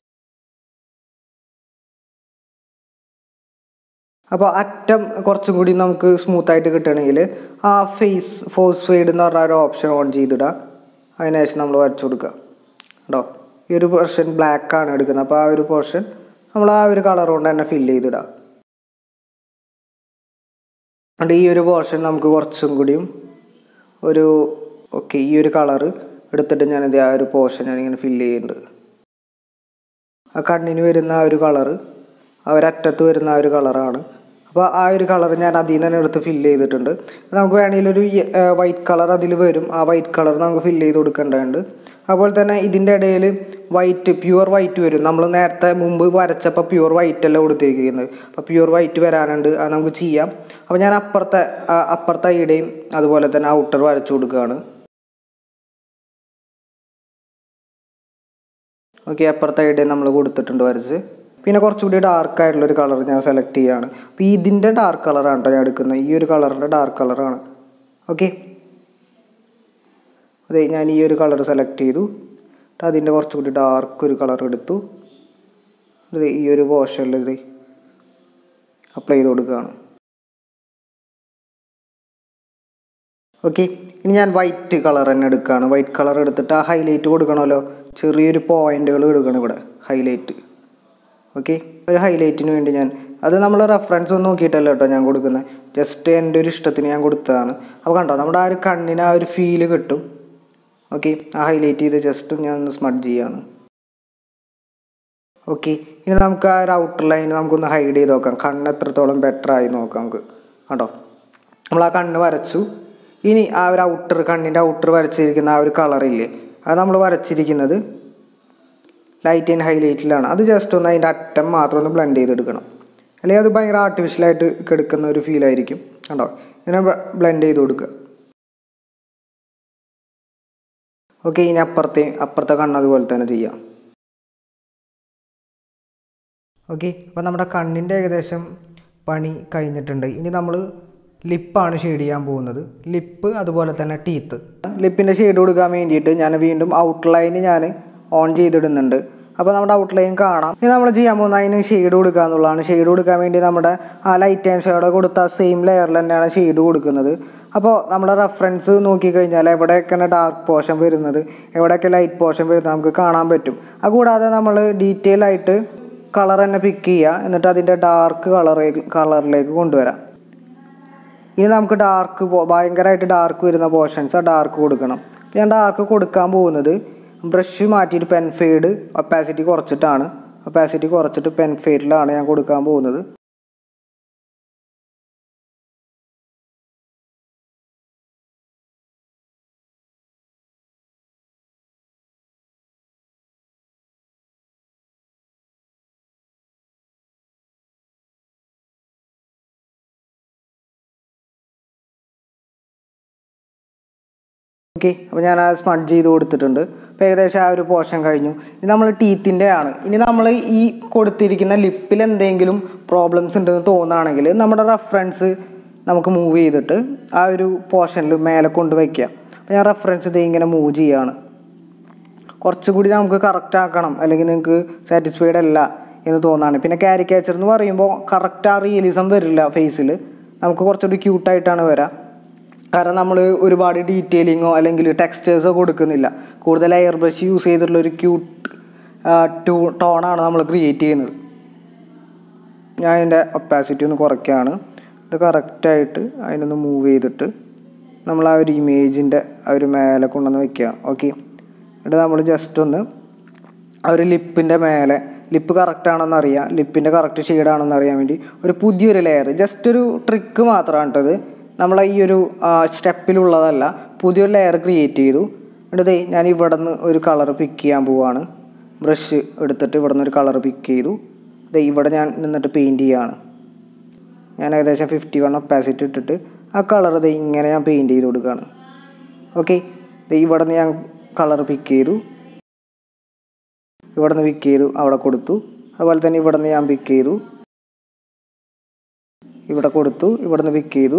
അപ്പോൾ അറ്റം കുറച്ചും കൂടി നമുക്ക് സ്മൂത്തായിട്ട് കിട്ടണമെങ്കിൽ ആ ഫേസ് ഫോഴ്സ് ഫെയ്ഡ് എന്ന് പറഞ്ഞ ഒരു ഓപ്ഷൻ ഓൺ ചെയ്തിടുക അതിനുശേഷം നമ്മൾ വരച്ചു കൊടുക്കുക കേട്ടോ ഈ ഒരു പോർഷൻ ബ്ലാക്ക് ആണ് എടുക്കുന്നത് അപ്പോൾ ആ ഒരു പോർഷൻ നമ്മൾ ആ ഒരു കളർ കൊണ്ട് തന്നെ ഫില്ല് ചെയ്തിടുക അതുകൊണ്ട് ഈ ഒരു പോർഷൻ നമുക്ക് കുറച്ചും കൂടിയും ഒരു ഓക്കെ ഈ ഒരു കളറ് എടുത്തിട്ട് ഞാനിത് ആ ഒരു പോർഷൻ ഞാനിങ്ങനെ ഫില്ല് ചെയ്യുന്നുണ്ട് ആ കണ്ണിന് വരുന്ന ആ ഒരു കളറ് ആ ഒരറ്റത്ത് വരുന്ന ആ ഒരു കളറാണ് അപ്പോൾ ആ ഒരു കളർ ഞാൻ അതിൽ നിന്ന് തന്നെ എടുത്ത് ഫില്ല് ചെയ്തിട്ടുണ്ട് നമുക്ക് വേണമെങ്കിൽ ഒരു വൈറ്റ് കളർ അതിൽ വരും ആ വൈറ്റ് കളർ നമുക്ക് ഫില്ല് ചെയ്ത് കൊടുക്കേണ്ടതുണ്ട് അതുപോലെ തന്നെ ഇതിൻ്റെ ഇടയിൽ വൈറ്റ് പ്യുവർ വൈറ്റ് വരും നമ്മൾ നേരത്തെ മുമ്പ് വരച്ചപ്പോൾ പ്യുവർ വൈറ്റ് അല്ല കൊടുത്തിരിക്കുന്നത് അപ്പോൾ പ്യുവർ വൈറ്റ് വരാനുണ്ട് അത് നമുക്ക് ചെയ്യാം അപ്പോൾ ഞാൻ അപ്പുറത്തെ ആ അപ്പുറത്തെ ഐയുടെയും അതുപോലെ തന്നെ ഔട്ടർ വരച്ചു കൊടുക്കുകയാണ് ഓക്കെ അപ്പുറത്തെ ഐഡിയ നമ്മൾ കൊടുത്തിട്ടുണ്ട് വരച്ച് പിന്നെ കുറച്ചുകൂടി ഡാർക്ക് ആയിട്ടുള്ള ഒരു കളർ ഞാൻ സെലക്ട് ചെയ്യുകയാണ് അപ്പോൾ ഇതിൻ്റെ ഡാർക്ക് കളറാണ് കേട്ടോ ഞാൻ എടുക്കുന്നത് ഈ ഒരു കളറിൻ്റെ ഡാർക്ക് കളറാണ് ഓക്കെ അതെ ഞാൻ ഈ ഒരു കളർ സെലക്ട് ചെയ്തു എന്നിട്ട് അതിൻ്റെ കുറച്ചുകൂടി ഡാർക്ക് ഒരു കളർ എടുത്തു ഇത് ഈ ഒരു പോർഷനിൽ ഇത് അപ്ലൈ ചെയ്ത് കൊടുക്കുകയാണ് ഓക്കെ ഇനി ഞാൻ വൈറ്റ് കളർ തന്നെ എടുക്കുകയാണ് വൈറ്റ് കളർ എടുത്തിട്ട് ആ ഹൈലൈറ്റ് കൊടുക്കണമല്ലോ ചെറിയൊരു പോയിന്റുകൾ എടുക്കണം ഇവിടെ ഹൈലൈറ്റ് ഓക്കെ ഒരു ഹൈലൈറ്റിന് വേണ്ടി ഞാൻ അത് നമ്മൾ റെഫറൻസ് ഒന്നും നോക്കിയിട്ടല്ല കേട്ടോ ഞാൻ കൊടുക്കുന്നത് ജസ്റ്റ് എൻ്റെ ഒരു ഇഷ്ടത്തിന് ഞാൻ കൊടുത്തതാണ് അപ്പോൾ കണ്ടോ നമ്മുടെ ആ ഒരു കണ്ണിന് ആ ഒരു ഫീല് കിട്ടും ഓക്കെ ആ ഹൈലൈറ്റ് ചെയ്ത് ജസ്റ്റ് ഞാൻ ഒന്ന് സ്മഡ് ചെയ്യാണ് ഓക്കെ ഇനി നമുക്ക് ആ ഒരു ഔട്ടർ ലൈൻ നമുക്കൊന്ന് ഹൈഡ് ചെയ്ത് നോക്കാം കണ്ണ് എത്രത്തോളം ബെറ്റർ ആയി നോക്കാം നമുക്ക് കണ്ടോ നമ്മൾ ആ കണ്ണ് വരച്ചു ഇനി ആ ഒരു ഔട്ടർ കണ്ണിൻ്റെ ഔട്ടർ വരച്ചിരിക്കുന്ന ആ ഒരു കളറില്ലേ അത് നമ്മൾ വരച്ചിരിക്കുന്നത് ലൈറ്റ് ആൻഡ് ഹൈലൈറ്റിലാണ് അത് ജസ്റ്റ് ഒന്ന് അതിൻ്റെ അറ്റം മാത്രം ഒന്ന് ബ്ലെൻഡ് ചെയ്തെടുക്കണം അല്ലെങ്കിൽ അത് ഭയങ്കര ആർട്ടിഫിഷ്യലായിട്ട് കിടക്കുന്ന ഒരു ഫീൽ ആയിരിക്കും കണ്ടോ ഇങ്ങനെ ബ്ലെൻഡ് ചെയ്ത് കൊടുക്കുക ഓക്കെ ഇനി അപ്പുറത്തെ അപ്പുറത്തെ കണ്ണ് അതുപോലെ തന്നെ ചെയ്യാം ഓക്കെ അപ്പോൾ നമ്മുടെ കണ്ണിൻ്റെ ഏകദേശം പണി കഴിഞ്ഞിട്ടുണ്ട് ഇനി നമ്മൾ ലിപ്പാണ് ഷെയ്ഡ് ചെയ്യാൻ പോകുന്നത് ലിപ്പ് അതുപോലെ തന്നെ ടീത്ത് ലിപ്പിൻ്റെ ഷെയ്ഡ് കൊടുക്കാൻ വേണ്ടിയിട്ട് ഞാൻ വീണ്ടും ഔട്ട്ലൈന് ഞാൻ ഓൺ ചെയ്തിടുന്നുണ്ട് അപ്പോൾ നമ്മുടെ ഔട്ട്ലൈൻ കാണാം ഇനി നമ്മൾ ചെയ്യാൻ പോകുന്ന അതിന് ഷെയ്ഡ് കൊടുക്കുക എന്നുള്ളതാണ് ഷെയ്ഡ് കൊടുക്കാൻ വേണ്ടി നമ്മുടെ ആ ലൈറ്റ് ആൻഡ് ഷെയ്ഡ് കൊടുത്ത സെയിം ലെയറിൽ തന്നെയാണ് ഷെയ്ഡ് കൊടുക്കുന്നത് അപ്പോൾ നമ്മുടെ റെഫറൻസ് നോക്കിക്കഴിഞ്ഞാൽ എവിടെയൊക്കെയാണ് ഡാർക്ക് പോർഷൻ വരുന്നത് എവിടെയൊക്കെ ലൈറ്റ് പോർഷൻ വരുന്നത് നമുക്ക് കാണാൻ പറ്റും അതുകൂടാതെ നമ്മൾ ഡീറ്റെയിൽ ആയിട്ട് കളർ തന്നെ പിക്ക് ചെയ്യുക എന്നിട്ട് അതിൻ്റെ ഡാർക്ക് കളറേക്ക് കളറിലേക്ക് കൊണ്ടുവരാം ഇനി നമുക്ക് ഡാർക്ക് ഭയങ്കരമായിട്ട് ഡാർക്ക് വരുന്ന പോർഷൻസ് ആ ഡാർക്ക് കൊടുക്കണം അപ്പോൾ ഞാൻ ഡാർക്ക് കൊടുക്കാൻ പോകുന്നത് ബ്രഷ് മാറ്റിയിട്ട് പെൻ ഫെയ്ഡ് ഒപ്പാസിറ്റി കുറച്ചിട്ടാണ് ഒപ്പാസിറ്റി കുറച്ചിട്ട് പെൻ ഫെയ്ഡിലാണ് ഞാൻ കൊടുക്കാൻ പോകുന്നത് ഓക്കെ അപ്പോൾ ഞാൻ ആ സ്മഡ്ജ് ചെയ്ത് കൊടുത്തിട്ടുണ്ട് അപ്പോൾ ഏകദേശം ആ ഒരു പോർഷൻ കഴിഞ്ഞു ഇനി നമ്മൾ ടീത്തിൻ്റെ ആണ് ഇനി നമ്മൾ ഈ കൊടുത്തിരിക്കുന്ന ലിപ്പിൽ എന്തെങ്കിലും പ്രോബ്ലംസ് ഉണ്ടെന്ന് തോന്നുകയാണെങ്കിൽ നമ്മുടെ റെഫറൻസ് നമുക്ക് മൂവ് ചെയ്തിട്ട് ആ ഒരു പോർഷനിൽ മേലെ കൊണ്ട് വയ്ക്കുക അപ്പോൾ ഞാൻ റെഫറൻസ് ഇത് ഇങ്ങനെ മൂവ് ചെയ്യുകയാണ് കുറച്ചുകൂടി നമുക്ക് കറക്റ്റ് ആക്കണം അല്ലെങ്കിൽ നിങ്ങൾക്ക് സാറ്റിസ്ഫൈഡ് അല്ല എന്ന് തോന്നാണ് പിന്നെ കാരിക്കേച്ചർ എന്ന് പറയുമ്പോൾ കറക്റ്റ് ആ റിയലിസം വരില്ല ഫേസിൽ നമുക്ക് കുറച്ചുകൂടി ക്യൂട്ടായിട്ടാണ് വരിക കാരണം നമ്മൾ ഒരുപാട് ഡീറ്റെയിലിങ്ങോ അല്ലെങ്കിൽ ടെക്സ്റ്റേഴ്സോ കൊടുക്കുന്നില്ല കൂടുതൽ എയർ ബ്രഷ് യൂസ് ചെയ്തിട്ടുള്ള ഒരു ക്യൂട്ട് ടൂ ടോണാണ് നമ്മൾ ക്രിയേറ്റ് ചെയ്യുന്നത് ഞാൻ അതിൻ്റെ ഒപ്പാസിറ്റി ഒന്ന് കുറയ്ക്കുകയാണ് ഇത് കറക്റ്റായിട്ട് അതിനൊന്ന് മൂവ് ചെയ്തിട്ട് നമ്മൾ ആ ഒരു ഇമേജിൻ്റെ ആ ഒരു മേലെ കൊണ്ടുവന്ന് വെക്കുക ഓക്കെ എന്നിട്ട് നമ്മൾ ജസ്റ്റ് ഒന്ന് ആ ഒരു ലിപ്പിൻ്റെ മേലെ ലിപ്പ് കറക്റ്റ് ആണെന്ന് അറിയാം ലിപ്പിൻ്റെ കറക്റ്റ് ഷെയ്ഡാണെന്ന് അറിയാൻ വേണ്ടി ഒരു പുതിയൊരു ലെയർ ജസ്റ്റ് ഒരു ട്രിക്ക് മാത്രമാണ് കേട്ടത് നമ്മൾ ഈ ഒരു സ്റ്റെപ്പിലുള്ളതല്ല പുതിയൊരു ലെയർ ക്രിയേറ്റ് ചെയ്തു എന്നിട്ട് ദേ ഞാൻ ഇവിടെ നിന്ന് ഒരു കളർ പിക്ക് ചെയ്യാൻ പോവാണ് ബ്രഷ് എടുത്തിട്ട് ഇവിടെ നിന്ന് ഒരു കളർ പിക്ക് ചെയ്തു ദേ ഇവിടെ ഞാൻ നിന്നിട്ട് പെയിൻറ്റ് ചെയ്യാണ് ഞാൻ ഏകദേശം ഫിഫ്റ്റി വൺ ഒപ്പാസിറ്റി ഇട്ടിട്ട് ആ കളർ ദേ ഇങ്ങനെ ഞാൻ പെയിൻറ്റ് ചെയ്ത് കൊടുക്കുകയാണ് ഓക്കെ ദേ ഇവിടെ നിന്ന് ഞാൻ കളർ പിക്ക് ചെയ്തു ഇവിടെ നിന്ന് പിക്ക് ചെയ്തു അവിടെ കൊടുത്തു അതുപോലെ തന്നെ ഇവിടെ നിന്ന് ഞാൻ പിക്ക് ചെയ്തു ഇവിടെ കൊടുത്തു ഇവിടെ നിന്ന് പിക്ക് ചെയ്തു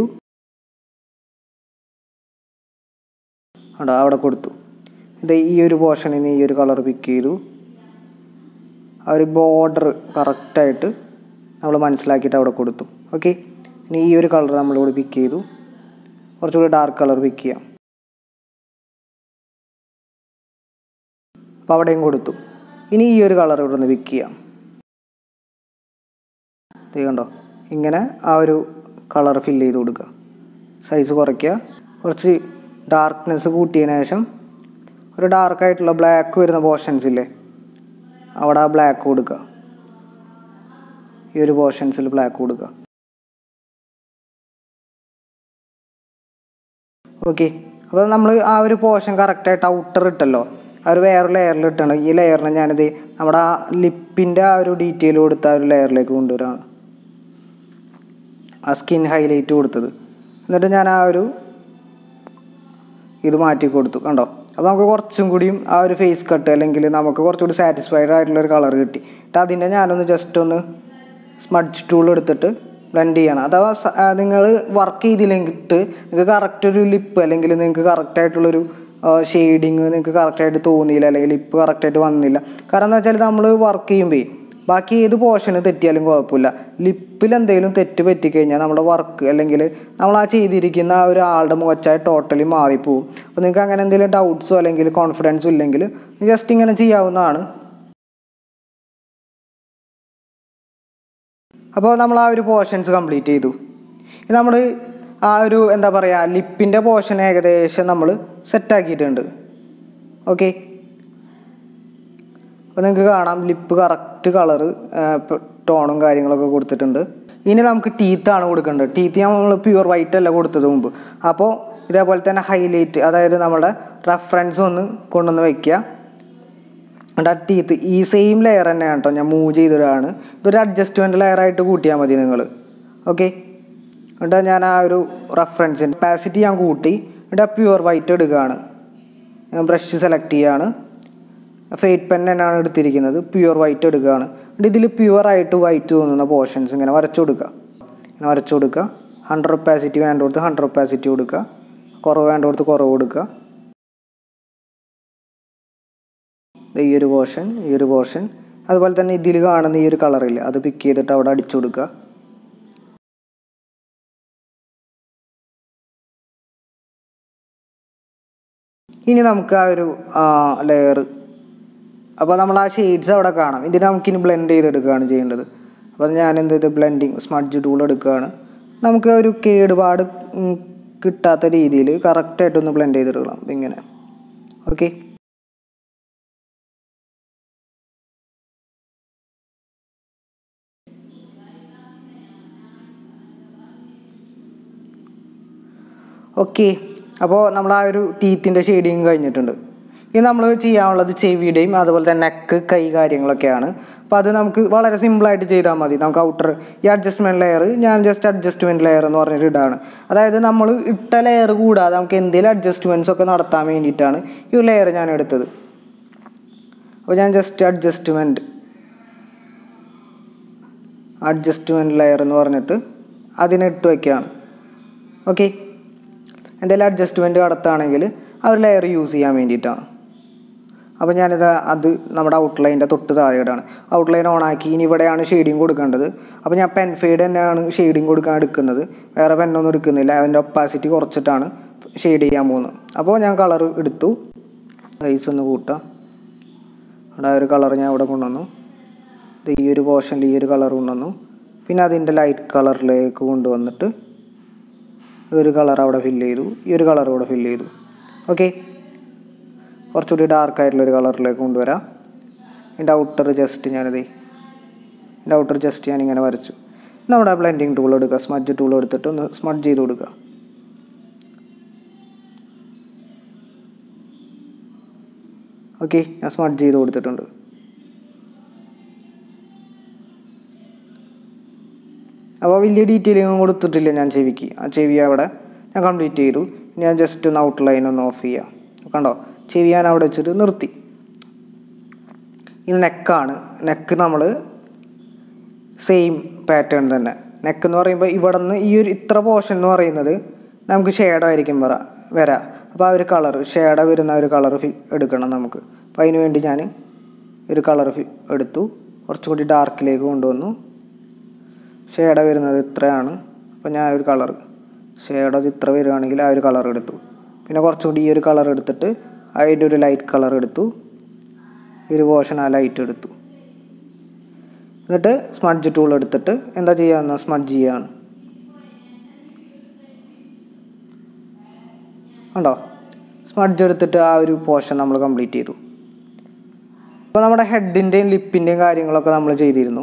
അവിടെ അവിടെ കൊടുത്തു ഇത് ഈ ഒരു പോർഷനിൽ നിന്ന് ഈ ഒരു കളർ പിക്ക് ചെയ്തു ആ ഒരു ബോർഡർ കറക്റ്റായിട്ട് നമ്മൾ മനസ്സിലാക്കിയിട്ട് അവിടെ കൊടുത്തു ഓക്കെ ഇനി ഈ ഒരു കളർ നമ്മളിവിടെ പിക്ക് ചെയ്തു കുറച്ചുകൂടി ഡാർക്ക് കളർ പിക്ക് ചെയ്യാം അപ്പോൾ അവിടെയും കൊടുത്തു ഇനി ഈ ഒരു കളർ ഇവിടെ നിന്ന് പിക്ക് ചെയ്യാം ഇത് കണ്ടോ ഇങ്ങനെ ആ ഒരു കളർ ഫില്ല് ചെയ്ത് കൊടുക്കുക സൈസ് കുറയ്ക്കുക കുറച്ച് ഡാർക്ക്നെസ് കൂട്ടിയതിന് ശേഷം ഒരു ഡാർക്കായിട്ടുള്ള ബ്ലാക്ക് വരുന്ന പോർഷൻസ് ഇല്ലേ അവിടെ ആ ബ്ലാക്ക് കൊടുക്കുക ഈ ഒരു പോർഷൻസിൽ ബ്ലാക്ക് കൊടുക്കുക ഓക്കെ അപ്പോൾ നമ്മൾ ആ ഒരു പോർഷൻ കറക്റ്റായിട്ട് ഔട്ടർ ഇട്ടല്ലോ ആ ഒരു വേറെ ലെയറിൽ ഇട്ടാണ് ഈ ലെയറിനെ ഞാനിത് നമ്മുടെ ആ ലിപ്പിൻ്റെ ആ ഒരു ഡീറ്റെയിൽ കൊടുത്ത ആ ഒരു ലെയറിലേക്ക് കൊണ്ടുവരാണ് ആ സ്കിൻ ഹൈലൈറ്റ് കൊടുത്തത് എന്നിട്ട് ഞാൻ ആ ഒരു ഇത് മാറ്റി കൊടുത്തു കണ്ടോ അപ്പോൾ നമുക്ക് കുറച്ചും കൂടിയും ആ ഒരു ഫേസ് കട്ട് അല്ലെങ്കിൽ നമുക്ക് കുറച്ചുകൂടി സാറ്റിസ്ഫൈഡ് ആയിട്ടുള്ള ഒരു കളർ കിട്ടി എന്നിട്ട് അതിൻ്റെ ഞാനൊന്ന് ജസ്റ്റ് ഒന്ന് സ്മഡ്ജ് ടൂൾ എടുത്തിട്ട് ബ്ലെൻഡ് ചെയ്യണം അഥവാ നിങ്ങൾ വർക്ക് ചെയ്തില്ലെങ്കിട്ട് നിങ്ങൾക്ക് കറക്റ്റ് ഒരു ലിപ്പ് അല്ലെങ്കിൽ നിങ്ങൾക്ക് കറക്റ്റായിട്ടുള്ളൊരു ഷെയ്ഡിങ് നിങ്ങൾക്ക് കറക്റ്റായിട്ട് തോന്നിയില്ല അല്ലെങ്കിൽ ലിപ്പ് കറക്റ്റായിട്ട് വന്നില്ല കാരണം എന്താ വെച്ചാൽ നമ്മൾ വർക്ക് ചെയ്യുമ്പോൾ ബാക്കി ഏത് പോർഷന് തെറ്റിയാലും കുഴപ്പമില്ല ലിപ്പിൽ എന്തെങ്കിലും തെറ്റ് പറ്റിക്കഴിഞ്ഞാൽ നമ്മുടെ വർക്ക് അല്ലെങ്കിൽ നമ്മൾ ആ ചെയ്തിരിക്കുന്ന ആ ഒരു ആളുടെ മുഖച്ചായ ടോട്ടലി മാറിപ്പോവും അപ്പോൾ നിങ്ങൾക്ക് അങ്ങനെ എന്തെങ്കിലും ഡൗട്ട്സോ അല്ലെങ്കിൽ കോൺഫിഡൻസോ ഇല്ലെങ്കിൽ ജസ്റ്റ് ഇങ്ങനെ ചെയ്യാവുന്നതാണ് അപ്പോൾ നമ്മൾ ആ ഒരു പോർഷൻസ് കംപ്ലീറ്റ് ചെയ്തു ഇത് നമ്മൾ ആ ഒരു എന്താ പറയുക ലിപ്പിൻ്റെ പോർഷൻ ഏകദേശം നമ്മൾ സെറ്റാക്കിയിട്ടുണ്ട് ഓക്കെ അപ്പോൾ നിങ്ങൾക്ക് കാണാം ലിപ്പ് കറക്റ്റ് കളറ് ടോണും കാര്യങ്ങളൊക്കെ കൊടുത്തിട്ടുണ്ട് ഇനി നമുക്ക് ടീത്താണ് കൊടുക്കേണ്ടത് ടീത്ത് നമ്മൾ പ്യുവർ വൈറ്റ് അല്ല കൊടുത്തത് മുമ്പ് അപ്പോൾ ഇതേപോലെ തന്നെ ഹൈലൈറ്റ് അതായത് നമ്മുടെ റെഫറൻസ് ഒന്ന് കൊണ്ടുവന്ന് വയ്ക്കുക എന്നിട്ട് ആ ടീത്ത് ഈ സെയിം ലെയർ തന്നെയാണ് കേട്ടോ ഞാൻ മൂവ് ചെയ്തിടാണ് ഇതൊരു അഡ്ജസ്റ്റ്മെൻറ്റ് ലെയറായിട്ട് കൂട്ടിയാൽ മതി നിങ്ങൾ ഓക്കെ എന്നിട്ട് ഞാൻ ആ ഒരു റെഫറൻസിൻ്റെ കപ്പാസിറ്റി ഞാൻ കൂട്ടി എന്നിട്ട് ആ പ്യുവർ വൈറ്റ് എടുക്കുകയാണ് ഞാൻ ബ്രഷ് സെലക്ട് ചെയ്യുകയാണ് ഫെയ്റ്റ് പെൻ തന്നെയാണ് എടുത്തിരിക്കുന്നത് പ്യുവർ വൈറ്റ് എടുക്കുകയാണ് എന്നിട്ട് ഇതിൽ പ്യുവറായിട്ട് വൈറ്റ് തോന്നുന്ന പോർഷൻസ് ഇങ്ങനെ വരച്ചു കൊടുക്കുക ഇങ്ങനെ വരച്ചു കൊടുക്കുക ഹൺഡ്രഡ് ഒപ്പാസിറ്റി വേണ്ട കൊടുത്ത് ഹൺഡ്രഡ് ഒപ്പാസിറ്റി കൊടുക്കുക കുറവ് വേണ്ട കൊടുത്ത് കുറവ് കൊടുക്കുക ഈ ഒരു പോർഷൻ ഈ ഒരു പോർഷൻ അതുപോലെ തന്നെ ഇതിൽ കാണുന്ന ഈ ഒരു കളറില്ല അത് പിക്ക് ചെയ്തിട്ട് അവിടെ അടിച്ചു കൊടുക്കുക ഇനി നമുക്ക് ആ ഒരു ലെയർ അപ്പോൾ നമ്മൾ ആ ഷെയ്ഡ്സ് അവിടെ കാണാം ഇതിന് നമുക്കിനി ബ്ലെൻഡ് ചെയ്തെടുക്കുകയാണ് ചെയ്യേണ്ടത് അപ്പോൾ ഞാൻ എന്ത് ചെയ്ത് ബ്ലെൻഡിങ് സ്മഡ്ജ് ടൂൾ എടുക്കുകയാണ് നമുക്ക് ഒരു കേടുപാട് ഉം, കിട്ടാത്ത രീതിയിൽ കറക്റ്റായിട്ടൊന്ന് ബ്ലെൻഡ് ചെയ്തെടുക്കണം ഇങ്ങനെ ഓക്കെ ഓക്കെ അപ്പോൾ നമ്മൾ ആ ഒരു ടീത്തിൻ്റെ ഷെയ്ഡിങ് കഴിഞ്ഞിട്ടുണ്ട് ഇനി നമ്മൾ ചെയ്യാനുള്ളത് ചെവിയുടെയും അതുപോലെ തന്നെ നെക്ക് കൈ കാര്യങ്ങളൊക്കെയാണ് അപ്പോൾ അത് നമുക്ക് വളരെ സിമ്പിളായിട്ട് ചെയ്താൽ മതി നമുക്ക് ഔട്ടർ ഈ അഡ്ജസ്റ്റ്മെൻറ്റ് ലെയർ ഞാൻ ജസ്റ്റ് അഡ്ജസ്റ്റ്മെൻറ്റ് ലെയർ എന്ന് പറഞ്ഞിട്ട് ഇടാണ് അതായത് നമ്മൾ ഇട്ട ലെയർ കൂടാതെ നമുക്ക് എന്തെങ്കിലും അഡ്ജസ്റ്റ്മെൻറ്റ്സ് ഒക്കെ നടത്താൻ വേണ്ടിയിട്ടാണ് ഈ ലെയർ ഞാൻ എടുത്തത് അപ്പോൾ ഞാൻ ജസ്റ്റ് അഡ്ജസ്റ്റ്മെൻറ്റ് അഡ്ജസ്റ്റ്മെൻറ്റ് ലെയർ എന്ന് പറഞ്ഞിട്ട് അതിനിട്ട് വയ്ക്കുകയാണ് ഓക്കെ എന്തെങ്കിലും അഡ്ജസ്റ്റ്മെൻറ്റ് നടത്തുകയാണെങ്കിൽ ആ ഒരു ലെയർ യൂസ് ചെയ്യാൻ വേണ്ടിയിട്ടാണ് അപ്പോൾ ഞാനിത് അത് നമ്മുടെ ഔട്ട്ലൈൻ്റെ തൊട്ട് താഴെയിടാണ് ഔട്ട്ലൈൻ ഓണാക്കി ഇനി ഇവിടെയാണ് ഷെയ്ഡിങ് കൊടുക്കേണ്ടത് അപ്പോൾ ഞാൻ പെൻ ഫെയ്ഡ് തന്നെയാണ് ഷെയ്ഡിങ് കൊടുക്കാൻ എടുക്കുന്നത് വേറെ പെന്നൊന്നും എടുക്കുന്നില്ല അതിൻ്റെ ഒപ്പാസിറ്റി കുറച്ചിട്ടാണ് ഷെയ്ഡ് ചെയ്യാൻ പോകുന്നത് അപ്പോൾ ഞാൻ കളർ എടുത്തു സൈസ് ഒന്ന് കൂട്ടാം അവിടെ ആ ഒരു കളർ ഞാൻ ഇവിടെ കൊണ്ടുവന്നു ഇത് ഈ ഒരു പോർഷനിൽ ഈ ഒരു കളർ കൊണ്ടുവന്നു പിന്നെ അതിൻ്റെ ലൈറ്റ് കളറിലേക്ക് കൊണ്ടുവന്നിട്ട് ഈ ഒരു കളർ അവിടെ ഫില്ല് ചെയ്തു ഈ ഒരു കളർ ഇവിടെ ഫില്ല് ചെയ്തു ഓക്കെ കുറച്ചുകൂടി ഡാർക്ക് ആയിട്ടുള്ളൊരു കളറിലേക്ക് കൊണ്ടുവരാം ഇതിൻ്റെ ഔട്ടർ ജസ്റ്റ് ഞാനിത് ഇതിൻ്റെ ഔട്ടർ ജസ്റ്റ് ഞാനിങ്ങനെ വരച്ചു നമ്മുടെ ബ്ലെൻഡിങ് ടൂൾ എടുക്കുക സ്മഡ്ജ് ടൂൾ എടുത്തിട്ട് ഒന്ന് സ്മഡ്ജ് ചെയ്ത് കൊടുക്കുക ഓക്കെ ഞാൻ സ്മഡ്ജ് ചെയ്ത് കൊടുത്തിട്ടുണ്ട് അപ്പോൾ വലിയ ഡീറ്റെയിലിംഗ് കൊടുത്തിട്ടില്ല ഞാൻ ചെവിക്ക് ആ ചെവി അവിടെ ഞാൻ കംപ്ലീറ്റ് ചെയ്തു ഇനി ഞാൻ ജസ്റ്റ് ഒന്ന് ഔട്ട് ലൈൻ ഒന്ന് ഓഫ് ചെയ്യാം കണ്ടോ ചെവി ഞാൻ അവിടെ വെച്ചിട്ട് നിർത്തി ഇത് നെക്കാണ് നെക്ക് നമ്മൾ സെയിം പാറ്റേൺ തന്നെ നെക്ക് എന്ന് പറയുമ്പോൾ ഇവിടെ നിന്ന് ഈ ഒരു ഇത്ര പോർഷൻ എന്ന് പറയുന്നത് നമുക്ക് ഷെയ്ഡായിരിക്കും വര വരാം അപ്പോൾ ആ ഒരു കളർ ഷെയ്ഡ് വരുന്ന ഒരു കളർ എടുക്കണം നമുക്ക് അപ്പോൾ അതിന് വേണ്ടി ഞാൻ ഒരു കളർ എടുത്തു കുറച്ചുകൂടി ഡാർക്കിലേക്ക് കൊണ്ടുവന്നു ഷെയ്ഡ് വരുന്നത് ഇത്രയാണ് അപ്പോൾ ഞാൻ ഒരു കളർ ഷെയ്ഡ് അത് ഇത്ര വരികയാണെങ്കിൽ ആ ഒരു കളർ എടുത്തു പിന്നെ കുറച്ചുകൂടി ഈ ഒരു കളർ എടുത്തിട്ട് അതിൻ്റെ ഒരു ലൈറ്റ് കളർ എടുത്തു ഈ ഒരു പോർഷൻ ആ ലൈറ്റ് എടുത്തു എന്നിട്ട് സ്മഡ്ജ് ടൂൾ എടുത്തിട്ട് എന്താ ചെയ്യാന്ന് സ്മഡ്ജ് ചെയ്യാണ് കണ്ടോ സ്മഡ്ജ് എടുത്തിട്ട് ആ ഒരു പോർഷൻ നമ്മൾ കംപ്ലീറ്റ് ചെയ്തു അപ്പോൾ നമ്മുടെ ഹെഡിൻ്റെയും ലിപ്പിൻ്റെയും കാര്യങ്ങളൊക്കെ നമ്മൾ ചെയ്തിരുന്നു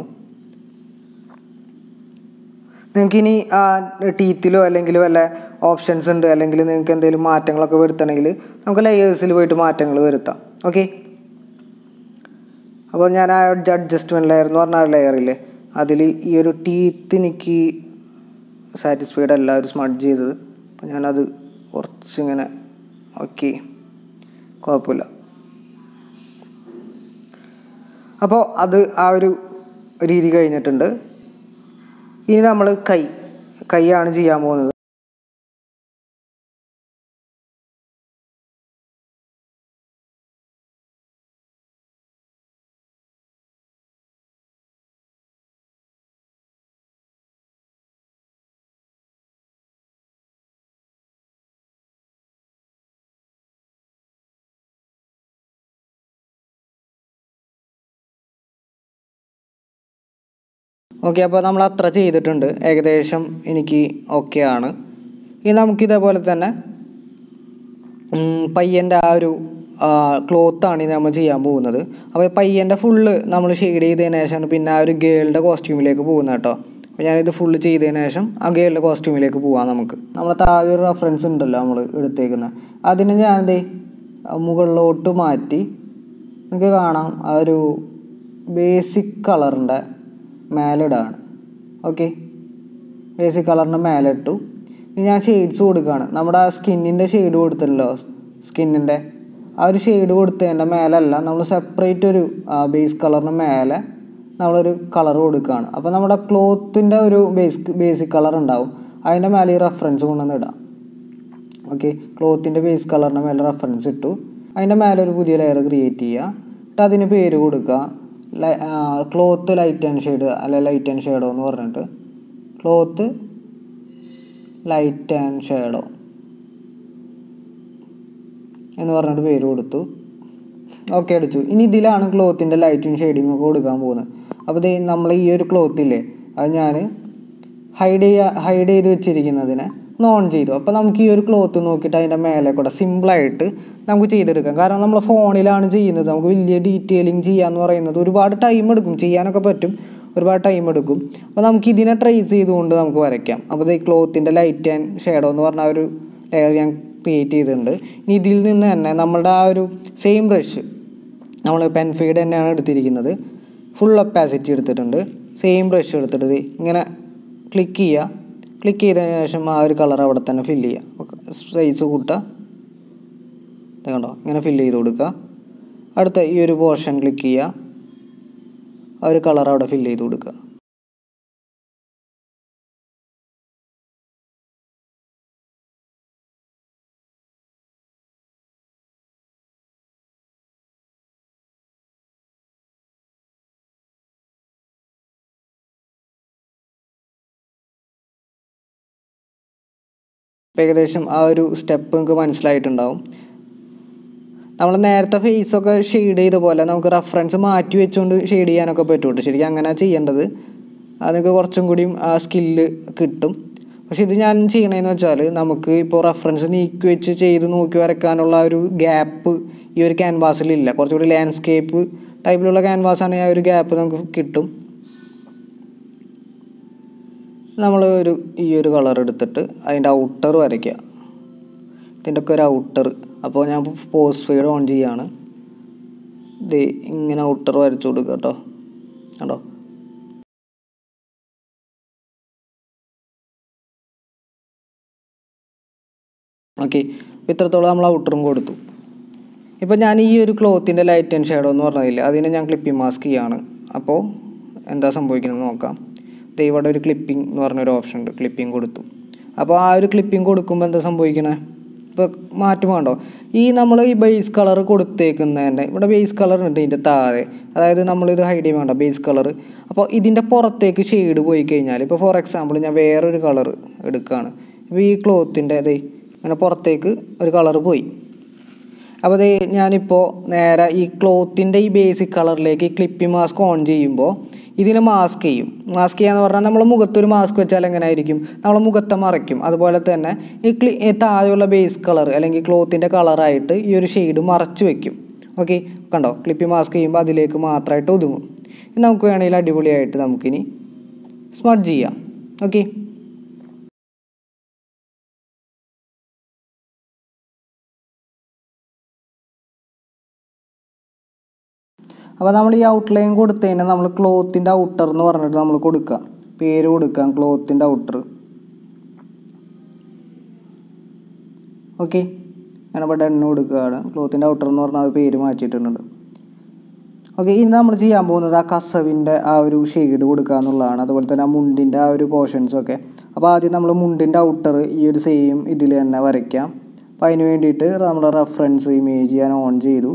നിങ്ങൾക്ക് ഇനി ആ ടീത്തിലോ അല്ലെങ്കിൽ വല്ല ഓപ്ഷൻസ് ഉണ്ട് അല്ലെങ്കിൽ നിങ്ങൾക്ക് എന്തെങ്കിലും മാറ്റങ്ങളൊക്കെ വരുത്തണമെങ്കിൽ നമുക്ക് ലെയേഴ്സിൽ പോയിട്ട് മാറ്റങ്ങൾ വരുത്താം ഓക്കെ അപ്പോൾ ഞാൻ ആ അഡ്ജസ്റ്റ്മെൻറ്റ് ലെയർ എന്ന് പറഞ്ഞ ലെയറില്ലേ അതിൽ ഈ ഒരു ടീത്ത് എനിക്ക് സാറ്റിസ്ഫൈഡ് അല്ല ഒരു സ്മഡ്ജ് ചെയ്തത് അപ്പോൾ ഞാനത് കുറച്ചിങ്ങനെ ഓക്കെ കുഴപ്പമില്ല അപ്പോൾ അത് ആ ഒരു രീതി കഴിഞ്ഞിട്ടുണ്ട് ഇനി നമ്മൾ കൈ കൈയാണ് ചെയ്യാൻ പോകുന്നത് ഓക്കെ അപ്പോൾ നമ്മൾ അത്ര ചെയ്തിട്ടുണ്ട് ഏകദേശം എനിക്ക് ഓക്കെ ആണ് ഇനി നമുക്ക് ഇതേപോലെ തന്നെ ഉം, പയ്യൻ്റെ ആ ഒരു ക്ലോത്താണ് ഇത് നമ്മൾ ചെയ്യാൻ പോകുന്നത് അപ്പോൾ പയ്യൻ്റെ ഫുള്ള് നമ്മൾ ഷെയ്ഡ് ചെയ്തതിന് ശേഷമാണ് പിന്നെ ആ ഒരു ഗേളിൻ്റെ കോസ്റ്റ്യൂമിലേക്ക് പോകുന്നത് കേട്ടോ അപ്പോൾ ഞാനിത് ഫുള്ള് ചെയ്തതിന് ശേഷം ആ ഗേളിൻ്റെ കോസ്റ്റ്യൂമിലേക്ക് പോവാം നമുക്ക് നമ്മളെ താഴെ ഒരു റെഫറൻസ് ഉണ്ടല്ലോ നമ്മൾ എടുത്തേക്കുന്നത് അതിന് ഞാനെന്തേ മുകളിലോട്ട് മാറ്റി നിങ്ങൾക്ക് കാണാം ആ ഒരു ബേസിക് കളറിൻ്റെ മേലിടാണ് ഓക്കെ ബേസിക് കളറിൻ്റെ മേലെ ഇട്ടു ഇനി ഞാൻ ഷെയ്ഡ്സ് കൊടുക്കുകയാണ് നമ്മുടെ ആ സ്കിന്നിൻ്റെ ഷെയ്ഡ് കൊടുത്തല്ലോ സ്കിന്നിൻ്റെ ആ ഒരു ഷെയ്ഡ് കൊടുത്തതിൻ്റെ മേലല്ല നമ്മൾ സെപ്പറേറ്റ് ഒരു ബേസ് കളറിന് മേലെ നമ്മളൊരു കളർ കൊടുക്കുകയാണ് അപ്പോൾ നമ്മുടെ ക്ലോത്തിൻ്റെ ഒരു ബേസ് ബേസിക് കളർ ഉണ്ടാവും അതിൻ്റെ മേലെ ഈ റെഫറൻസ് കൊണ്ടുവന്ന് ഇടാം ഓക്കെ ക്ലോത്തിൻ്റെ ബേസ് കളറിൻ്റെ മേലെ റെഫറൻസ് ഇട്ടു അതിൻ്റെ മേലെ ഒരു പുതിയ ലെയർ ക്രിയേറ്റ് ചെയ്യുക എന്നിട്ട് അതിന് പേര് കൊടുക്കുക ക്ലോത്ത് ലൈറ്റ് ആൻഡ് ഷെയ്ഡ് അല്ലെ ലൈറ്റ് ആൻഡ് ഷെയ്ഡോ എന്ന് പറഞ്ഞിട്ട് ക്ലോത്ത് ലൈറ്റ് ആൻഡ് ഷെയ്ഡോ എന്ന് പറഞ്ഞിട്ട് പേര് കൊടുത്തു ഓക്കെ അടിച്ചു ഇനി ഇതിലാണ് ക്ലോത്തിൻ്റെ ലൈറ്റും ഷെയ്ഡിങ്ങും ഒക്കെ കൊടുക്കാൻ പോകുന്നത് അപ്പോൾ ദേ നമ്മൾ ഈ ഒരു ക്ലോത്ത് ഇല്ലേ അത് ഞാൻ ഹൈഡ് ചെയ്യുക ഹൈഡ് ചെയ്ത് വെച്ചിരിക്കുന്നതിനെ ഒന്ന് ഓൺ ചെയ്തു അപ്പോൾ നമുക്ക് ഈ ഒരു ക്ലോത്ത് നോക്കിയിട്ട് അതിൻ്റെ മേലെ കൂടെ സിമ്പിളായിട്ട് നമുക്ക് ചെയ്തെടുക്കാം കാരണം നമ്മൾ ഫോണിലാണ് ചെയ്യുന്നത് നമുക്ക് വലിയ ഡീറ്റെയിലിംഗ് ചെയ്യാന്ന് പറയുന്നത് ഒരുപാട് ടൈം എടുക്കും ചെയ്യാനൊക്കെ പറ്റും ഒരുപാട് ടൈം എടുക്കും അപ്പോൾ നമുക്ക് ഇതിനെ ട്രേസ് ചെയ്തുകൊണ്ട് നമുക്ക് വരയ്ക്കാം അപ്പോൾ ഈ ക്ലോത്തിൻ്റെ ലൈറ്റ് ആൻഡ് ഷേഡോ എന്ന് പറഞ്ഞ ആ ഒരു ലെയർ ഞാൻ ക്രിയേറ്റ് ചെയ്തിട്ടുണ്ട് ഇനി ഇതിൽ നിന്ന് തന്നെ നമ്മളുടെ ആ ഒരു സെയിം ബ്രഷ് നമ്മൾ പെൻ ഫീഡ് തന്നെയാണ് എടുത്തിരിക്കുന്നത് ഫുൾ ഒപ്പാസിറ്റി എടുത്തിട്ടുണ്ട് സെയിം ബ്രഷ് എടുത്തിട്ട് ദേ ഇങ്ങനെ ക്ലിക്ക് ചെയ്യുക ക്ലിക്ക് ചെയ്തതിന് ശേഷം ആ ഒരു കളർ അവിടെ തന്നെ ഫില്ല് ചെയ്യുക സൈസ് കൂട്ടുക ഇത് കണ്ടോ ഇങ്ങനെ ഫില്ല് ചെയ്ത് കൊടുക്കുക അടുത്ത ഈ ഒരു പോർഷൻ ക്ലിക്ക് ചെയ്യുക ആ ഒരു കളർ അവിടെ ഫില്ല് ചെയ്ത് കൊടുക്കുക ഇപ്പം ഏകദേശം ആ ഒരു സ്റ്റെപ്പ് നിങ്ങൾക്ക് മനസ്സിലായിട്ടുണ്ടാവും നമ്മൾ നേരത്തെ ഫേസൊക്കെ ഷെയ്ഡ് ചെയ്ത പോലെ നമുക്ക് റെഫറൻസ് മാറ്റി വെച്ചുകൊണ്ട് ഷെയ്ഡ് ചെയ്യാനൊക്കെ പറ്റും കേട്ടോ ശരിക്കും അങ്ങനെ ചെയ്യേണ്ടത് അത് നിങ്ങൾക്ക് കുറച്ചും കൂടിയും ആ സ്കില്ല് കിട്ടും പക്ഷെ ഇത് ഞാൻ ചെയ്യണതെന്ന് വെച്ചാൽ നമുക്ക് ഇപ്പോൾ റെഫറൻസ് നീക്കി വെച്ച് ചെയ്ത് നോക്കി വരയ്ക്കാനുള്ള ആ ഒരു ഗ്യാപ്പ് ഈ ഒരു ക്യാൻവാസിലില്ല കുറച്ചുകൂടി ലാൻഡ്സ്കേപ്പ് ടൈപ്പിലുള്ള ക്യാൻവാസ് ആണെങ്കിൽ ആ ഒരു ഗ്യാപ്പ് നമുക്ക് കിട്ടും നമ്മൾ ഒരു ഈ ഒരു കളർ എടുത്തിട്ട് അതിൻ്റെ ഔട്ടർ വരയ്ക്കുക ഇതിൻ്റെ ഒക്കെ ഒരു ഔട്ടർ അപ്പോൾ ഞാൻ പോസ്റ്റ് ഫെയ്ഡ് ഓൺ ചെയ്യാണ് ഇത് ഇങ്ങനെ ഔട്ടർ വരച്ചു കൊടുക്കുക കേട്ടോ കേട്ടോ ഓക്കെ അപ്പോൾ ഇത്രത്തോളം നമ്മൾ ഔട്ടറും കൊടുത്തു ഇപ്പോൾ ഞാൻ ഈ ഒരു ക്ലോത്തിൻ്റെ ലൈറ്റ് ആൻഡ് ഷേഡോ എന്ന് പറഞ്ഞതില്ല അതിനെ ഞാൻ ക്ലിപ്പിംഗ് മാസ്ക് ചെയ്യാണ് അപ്പോൾ എന്താ സംഭവിക്കുന്നത് നോക്കാം ദേ ഇവിടെ ഒരു ക്ലിപ്പിംഗ് എന്ന് പറഞ്ഞൊരു ഓപ്ഷൻ ഉണ്ട് ക്ലിപ്പിംഗ് കൊടുത്തു അപ്പോൾ ആ ഒരു ക്ലിപ്പിംഗ് കൊടുക്കുമ്പോൾ എന്താ സംഭവിക്കണേ ഇപ്പോൾ മാറ്റം വേണ്ടോ ഈ നമ്മൾ ഈ ബേസ് കളർ കൊടുത്തേക്കുന്നതിൻ്റെ ഇവിടെ ബേസ് കളർ ഉണ്ട് ഇതിൻ്റെ താഴെ അതായത് നമ്മളിത് ഹൈഡ് ചെയ്യാൻ വേണ്ട ബേസ് കളർ അപ്പോൾ ഇതിൻ്റെ പുറത്തേക്ക് ഷെയ്ഡ് പോയി കഴിഞ്ഞാൽ ഇപ്പോൾ ഫോർ എക്സാമ്പിൾ ഞാൻ വേറൊരു കളർ എടുക്കുകയാണ് ഇപ്പോൾ ഈ ക്ലോത്തിൻ്റെ അതെ ഇങ്ങനെ പുറത്തേക്ക് ഒരു കളർ പോയി അപ്പോൾ ദേ ഞാനിപ്പോൾ നേരെ ഈ ക്ലോത്തിൻ്റെ ഈ ബേസിക് കളറിലേക്ക് ഈ ക്ലിപ്പി മാസ്ക് ഓൺ ചെയ്യുമ്പോൾ ഇതിന് മാസ്ക് ചെയ്യും മാസ്ക് ചെയ്യാന്ന് പറഞ്ഞാൽ നമ്മൾ മുഖത്തൊരു മാസ്ക് വെച്ചാൽ എങ്ങനെ ആയിരിക്കും നമ്മൾ മുഖത്തെ മറയ്ക്കും അതുപോലെ തന്നെ ഈ ക്ലി ഈ താഴെയുള്ള ബേസ് കളർ അല്ലെങ്കിൽ ക്ലോത്തിൻ്റെ കളറായിട്ട് ഈ ഒരു ഷെയ്ഡ് മറച്ച് വെക്കും ഓക്കെ കണ്ടോ ക്ലിപ്പി മാസ്ക് ചെയ്യുമ്പോൾ അതിലേക്ക് മാത്രമായിട്ട് ഒതുങ്ങും ഇനി നമുക്ക് വേണമെങ്കിൽ അടിപൊളിയായിട്ട് നമുക്കിനി സ്മഡ്ജ് ചെയ്യാം ഓക്കെ അപ്പോൾ നമ്മൾ ഈ ഔട്ട്ലൈൻ കൊടുത്തതിന് നമ്മൾ ക്ലോത്തിൻ്റെ ഔട്ടർ എന്ന് പറഞ്ഞിട്ട് നമ്മൾ കൊടുക്കുക പേര് കൊടുക്കാം ക്ലോത്തിൻ്റെ ഔട്ടർ ഓക്കെ അങ്ങനെ ഇവിടെ എണ്ണ കൊടുക്കുകയാണ് ക്ലോത്തിൻ്റെ ഔട്ടർ എന്ന് പറഞ്ഞാൽ അത് പേര് മാറ്റിയിട്ടുണ്ട് ഓക്കെ ഇനി നമ്മൾ ചെയ്യാൻ പോകുന്നത് ആ കസവിൻ്റെ ആ ഒരു ഷെയ്ഡ് കൊടുക്കുക എന്നുള്ളതാണ് അതുപോലെ തന്നെ ആ മുണ്ടിൻ്റെ ആ ഒരു പോർഷൻസും ഒക്കെ അപ്പോൾ ആദ്യം നമ്മൾ മുണ്ടിൻ്റെ ഔട്ടർ ഈ ഒരു സെയിം ഇതിൽ തന്നെ വരയ്ക്കാം അപ്പോൾ അതിന് വേണ്ടിയിട്ട് നമ്മൾ റെഫറൻസ് ഇമേജ് ഞാൻ ഓൺ ചെയ്തു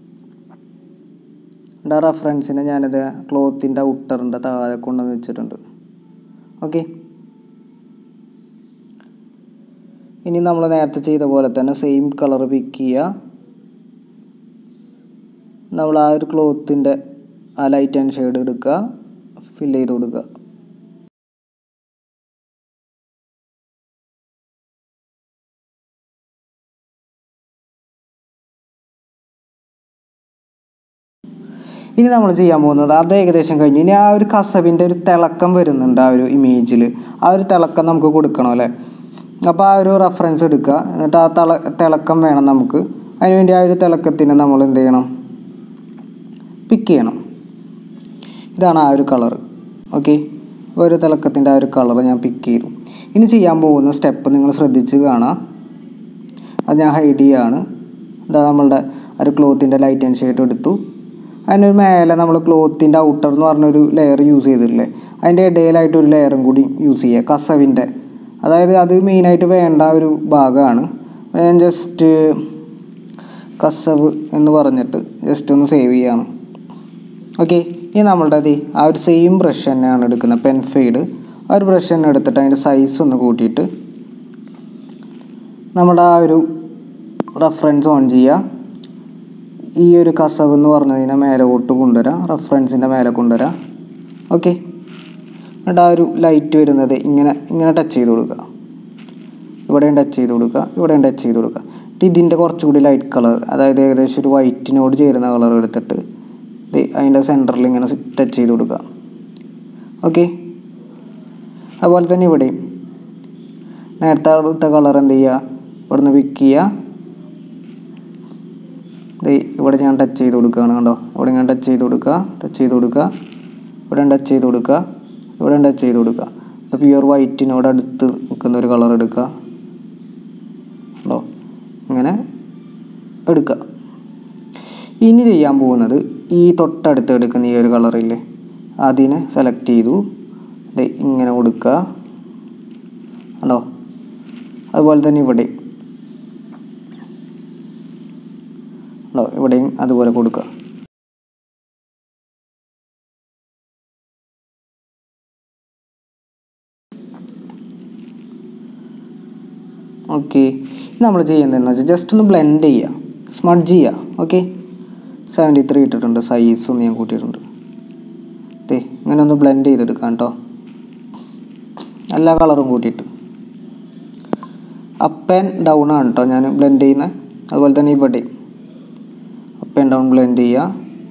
ആ റെഫറൻസിനെ ഞാനത് ക്ലോത്തിൻ്റെ ഔട്ടറിൻ്റെ താഴെ കൊണ്ടുവന്ന് വെച്ചിട്ടുണ്ട് ഓക്കെ ഇനി നമ്മൾ നേരത്തെ ചെയ്ത പോലെ തന്നെ സെയിം കളർ പിക്ക് ചെയ്യുക നമ്മൾ ആ ഒരു ക്ലോത്തിൻ്റെ ആ ലൈറ്റ് ആൻഡ് ഷെയ്ഡ് എടുക്കുക ഫില്ല് ചെയ്ത് കൊടുക്കുക ഇനി നമ്മൾ ചെയ്യാൻ പോകുന്നത് അത് ഏകദേശം കഴിഞ്ഞ് ഇനി ആ ഒരു കസവിൻ്റെ ഒരു തിളക്കം വരുന്നുണ്ട് ആ ഒരു ഇമേജിൽ ആ ഒരു തിളക്കം നമുക്ക് കൊടുക്കണം അല്ലേ അപ്പോൾ ആ ഒരു റെഫറൻസ് എടുക്കുക എന്നിട്ട് ആ തിള തിളക്കം വേണം നമുക്ക് അതിനുവേണ്ടി ആ ഒരു തിളക്കത്തിന് നമ്മൾ എന്ത് ചെയ്യണം പിക്ക് ചെയ്യണം ഇതാണ് ആ ഒരു കളർ ഓക്കെ ഒരു തിളക്കത്തിൻ്റെ ആ ഒരു കളർ ഞാൻ പിക്ക് ചെയ്തു ഇനി ചെയ്യാൻ പോകുന്ന സ്റ്റെപ്പ് നിങ്ങൾ ശ്രദ്ധിച്ച് കാണാം അത് ഞാൻ ഹൈഡ് ചെയ്യാണ് ഇതാ നമ്മളുടെ ഒരു ക്ലോത്തിൻ്റെ ലൈറ്റ് ആൻഡ് ഷെയ്ഡ് എടുത്തു അതിനൊരു മേലെ നമ്മൾ ക്ലോത്തിൻ്റെ ഔട്ടർ എന്ന് പറഞ്ഞൊരു ലെയർ യൂസ് ചെയ്തിട്ടില്ലേ അതിൻ്റെ ഇടയിലായിട്ട് ഒരു ലെയറും കൂടി യൂസ് ചെയ്യുക കസവിൻ്റെ അതായത് അത് മെയിനായിട്ട് വേണ്ട ഒരു ഭാഗമാണ് ഞാൻ ജസ്റ്റ് കസവ് എന്ന് പറഞ്ഞിട്ട് ജസ്റ്റ് ഒന്ന് സേവ് ചെയ്യാണ് ഓക്കെ ഇനി നമ്മളുടെ അതി ആ ഒരു സെയിം ബ്രഷ് തന്നെയാണ് എടുക്കുന്നത് പെൻ ഫെയ്ഡ് ആ ഒരു ബ്രഷ് തന്നെ എടുത്തിട്ട് അതിൻ്റെ സൈസ് ഒന്ന് കൂട്ടിയിട്ട് നമ്മുടെ ആ ഒരു റെഫറൻസ് ഓൺ ചെയ്യുക ഈ ഒരു കസവ് എന്ന് പറഞ്ഞതിനെ മേലോട്ട് കൊണ്ടുവരാം റെഫറൻസിൻ്റെ മേലെ കൊണ്ടുവരാം ഓക്കെ എന്നിട്ട് ആ ഒരു ലൈറ്റ് വരുന്നത് ഇങ്ങനെ ഇങ്ങനെ ടച്ച് ചെയ്ത് കൊടുക്കുക ഇവിടെയും ടച്ച് ചെയ്ത് കൊടുക്കുക ഇവിടെയും ടച്ച് ചെയ്ത് കൊടുക്കുക എന്നിട്ട് ഇതിൻ്റെ കുറച്ചുകൂടി ലൈറ്റ് കളർ അതായത് ഏകദേശം ഒരു വൈറ്റിനോട് ചേരുന്ന കളർ എടുത്തിട്ട് അതിൻ്റെ സെൻറ്ററിൽ ഇങ്ങനെ ടച്ച് ചെയ്ത് കൊടുക്കുക ഓക്കെ അതുപോലെ തന്നെ ഇവിടെയും നേരത്തെ അടുത്ത കളർ എന്ത് ചെയ്യുക ഇവിടുന്ന് പിക്ക് ചെയ്യുക ദേ ഇവിടെ ഞാൻ ടച്ച് ചെയ്ത് കൊടുക്കുകയാണ് കണ്ടോ ഇവിടെ ഞാൻ ടച്ച് ചെയ്ത് കൊടുക്കുക ടച്ച് ചെയ്ത് കൊടുക്കുക ഇവിടെ ടച്ച് ചെയ്ത് കൊടുക്കുക ഇവിടെ ടച്ച് ചെയ്ത് കൊടുക്കുക അപ്പോൾ പ്യുവർ വൈറ്റിനോട് അടുത്ത് നിൽക്കുന്ന ഒരു കളർ എടുക്കുക കണ്ടോ ഇങ്ങനെ എടുക്കുക ഇനി ചെയ്യാൻ പോകുന്നത് ഈ തൊട്ടടുത്ത് എടുക്കുന്ന ഈ ഒരു കളറില്ലേ അതിനെ സെലക്ട് ചെയ്തു ദേ ഇങ്ങനെ കൊടുക്കുക കണ്ടോ അതുപോലെ തന്നെ ഇവിടെ ഉണ്ടോ ഇവിടെയും അതുപോലെ കൊടുക്കുക ഓക്കെ നമ്മൾ ചെയ്യുന്നതെന്ന് വെച്ചാൽ ജസ്റ്റ് ഒന്ന് ബ്ലെൻഡ് ചെയ്യുക സ്മഡ്ജ് ചെയ്യുക ഓക്കെ സെവൻറ്റി ത്രീ ഇട്ടിട്ടുണ്ട് സൈസ് ഒന്ന് ഞാൻ കൂട്ടിയിട്ടുണ്ട് ദേ ഇങ്ങനെ ഒന്ന് ബ്ലെൻഡ് ചെയ്തെടുക്കാം കേട്ടോ എല്ലാ കളറും കൂട്ടിയിട്ട് അപ്പ് ആൻഡ് ഡൗൺ ആണ് കേട്ടോ ഞാൻ ബ്ലെൻഡ് ചെയ്യുന്നത് അതുപോലെ തന്നെ ഇവിടെയും അപ്പ് ആൻഡ് ഡൗൺ ബ്ലെൻഡ് ചെയ്യുക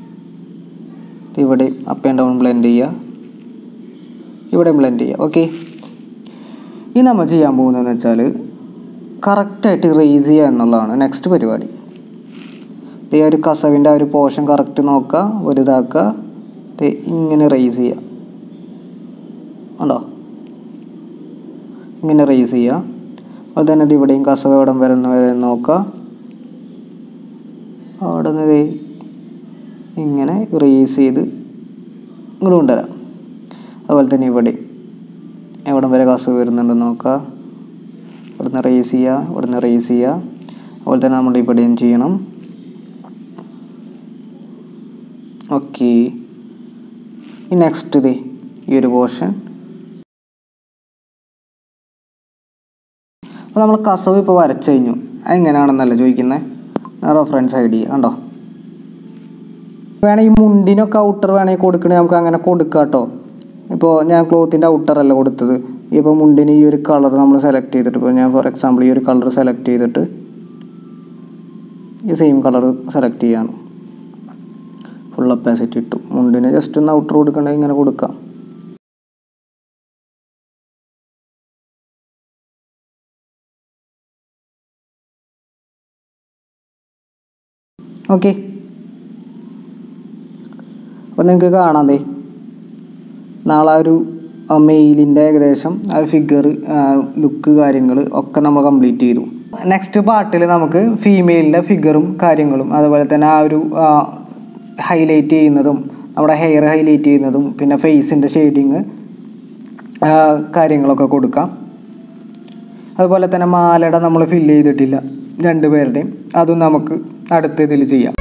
ഇവിടെ അപ്പ് ആൻഡ് ഡൗൺ ബ്ലെൻഡ് ചെയ്യുക ഇവിടെ ബ്ലെൻഡ് ചെയ്യുക ഓക്കെ ഇനി നമ്മൾ ചെയ്യാൻ പോകുന്നതെന്ന് വെച്ചാൽ കറക്റ്റായിട്ട് റേസ് ചെയ്യുക എന്നുള്ളതാണ് നെക്സ്റ്റ് പരിപാടി ഈ ഒരു കസവിൻ്റെ ആ ഒരു പോർഷൻ കറക്റ്റ് നോക്കുക വലുതാക്കുക ദേ ഇങ്ങനെ റേസ് ചെയ്യുക ഉണ്ടോ ഇങ്ങനെ റേസ് ചെയ്യുക അതുപോലെ തന്നെ ഇത് ഇവിടെയും കസവ് എവിടം വരുന്ന വരെ നോക്കുക അവിടെ നിന്ന് ദേ ഇങ്ങനെ റേസ് ചെയ്ത് ഇങ്ങോട്ട് കൊണ്ടുവരാം അതുപോലെ തന്നെ ഇവിടെ എവിടം വരെ കസവ് വരുന്നുണ്ട് നോക്കുക ഇവിടുന്ന് റേസ് ചെയ്യുക ഇവിടുന്ന് റേസ് ചെയ്യുക അതുപോലെ തന്നെ നമ്മൾ ഇവിടെയും ചെയ്യണം ഓക്കെ ഈ നെക്സ്റ്റ് ഇത് ഈ ഒരു പോർഷൻ അപ്പോൾ നമ്മൾ കസവ് ഇപ്പോൾ വരച്ചു കഴിഞ്ഞു അതെങ്ങനെയാണെന്നല്ല ചോദിക്കുന്നത് റെഫറൻസ് ഐ ഡി കണ്ടോ വേണമെങ്കിൽ ഈ മുണ്ടിനൊക്കെ ഔട്ടർ വേണമെങ്കിൽ കൊടുക്കണേ നമുക്ക് അങ്ങനെ കൊടുക്കാം കേട്ടോ ഇപ്പോൾ ഞാൻ ക്ലോത്തിൻ്റെ ഔട്ടർ അല്ല കൊടുത്തത് ഇപ്പോൾ മുണ്ടിന് ഈ ഒരു കളർ നമ്മൾ സെലക്ട് ചെയ്തിട്ട് ഇപ്പോൾ ഞാൻ ഫോർ എക്സാമ്പിൾ ഈ ഒരു കളർ സെലക്ട് ചെയ്തിട്ട് ഈ സെയിം കളർ സെലക്ട് ചെയ്യാണ് ഫുൾ അപ്പാസിറ്റി ഇട്ടു മുണ്ടിന് ജസ്റ്റ് ഒന്ന് ഔട്ടർ കൊടുക്കണമെങ്കിൽ ഇങ്ങനെ കൊടുക്കാം ഓക്കെ അപ്പോൾ നിങ്ങൾക്ക് കാണാം ദേ നാളെ ആ ഒരു മെയിലിൻ്റെ ഏകദേശം ആ ഒരു ഫിഗർ ലുക്ക് കാര്യങ്ങൾ ഒക്കെ നമ്മൾ കംപ്ലീറ്റ് ചെയ്തു നെക്സ്റ്റ് പാർട്ടിൽ നമുക്ക് ഫീമെയിലിൻ്റെ ഫിഗറും കാര്യങ്ങളും അതുപോലെ തന്നെ ആ ഒരു ഹൈലൈറ്റ് ചെയ്യുന്നതും നമ്മുടെ ഹെയർ ഹൈലൈറ്റ് ചെയ്യുന്നതും പിന്നെ ഫേസിൻ്റെ ഷെയ്ഡിങ് കാര്യങ്ങളൊക്കെ കൊടുക്കാം അതുപോലെ തന്നെ മാലയുടെ നമ്മൾ ഫില്ല് ചെയ്തിട്ടില്ല രണ്ടുപേരുടെയും അതും നമുക്ക് അടുത്ത ഇതിൽ ചെയ്യാം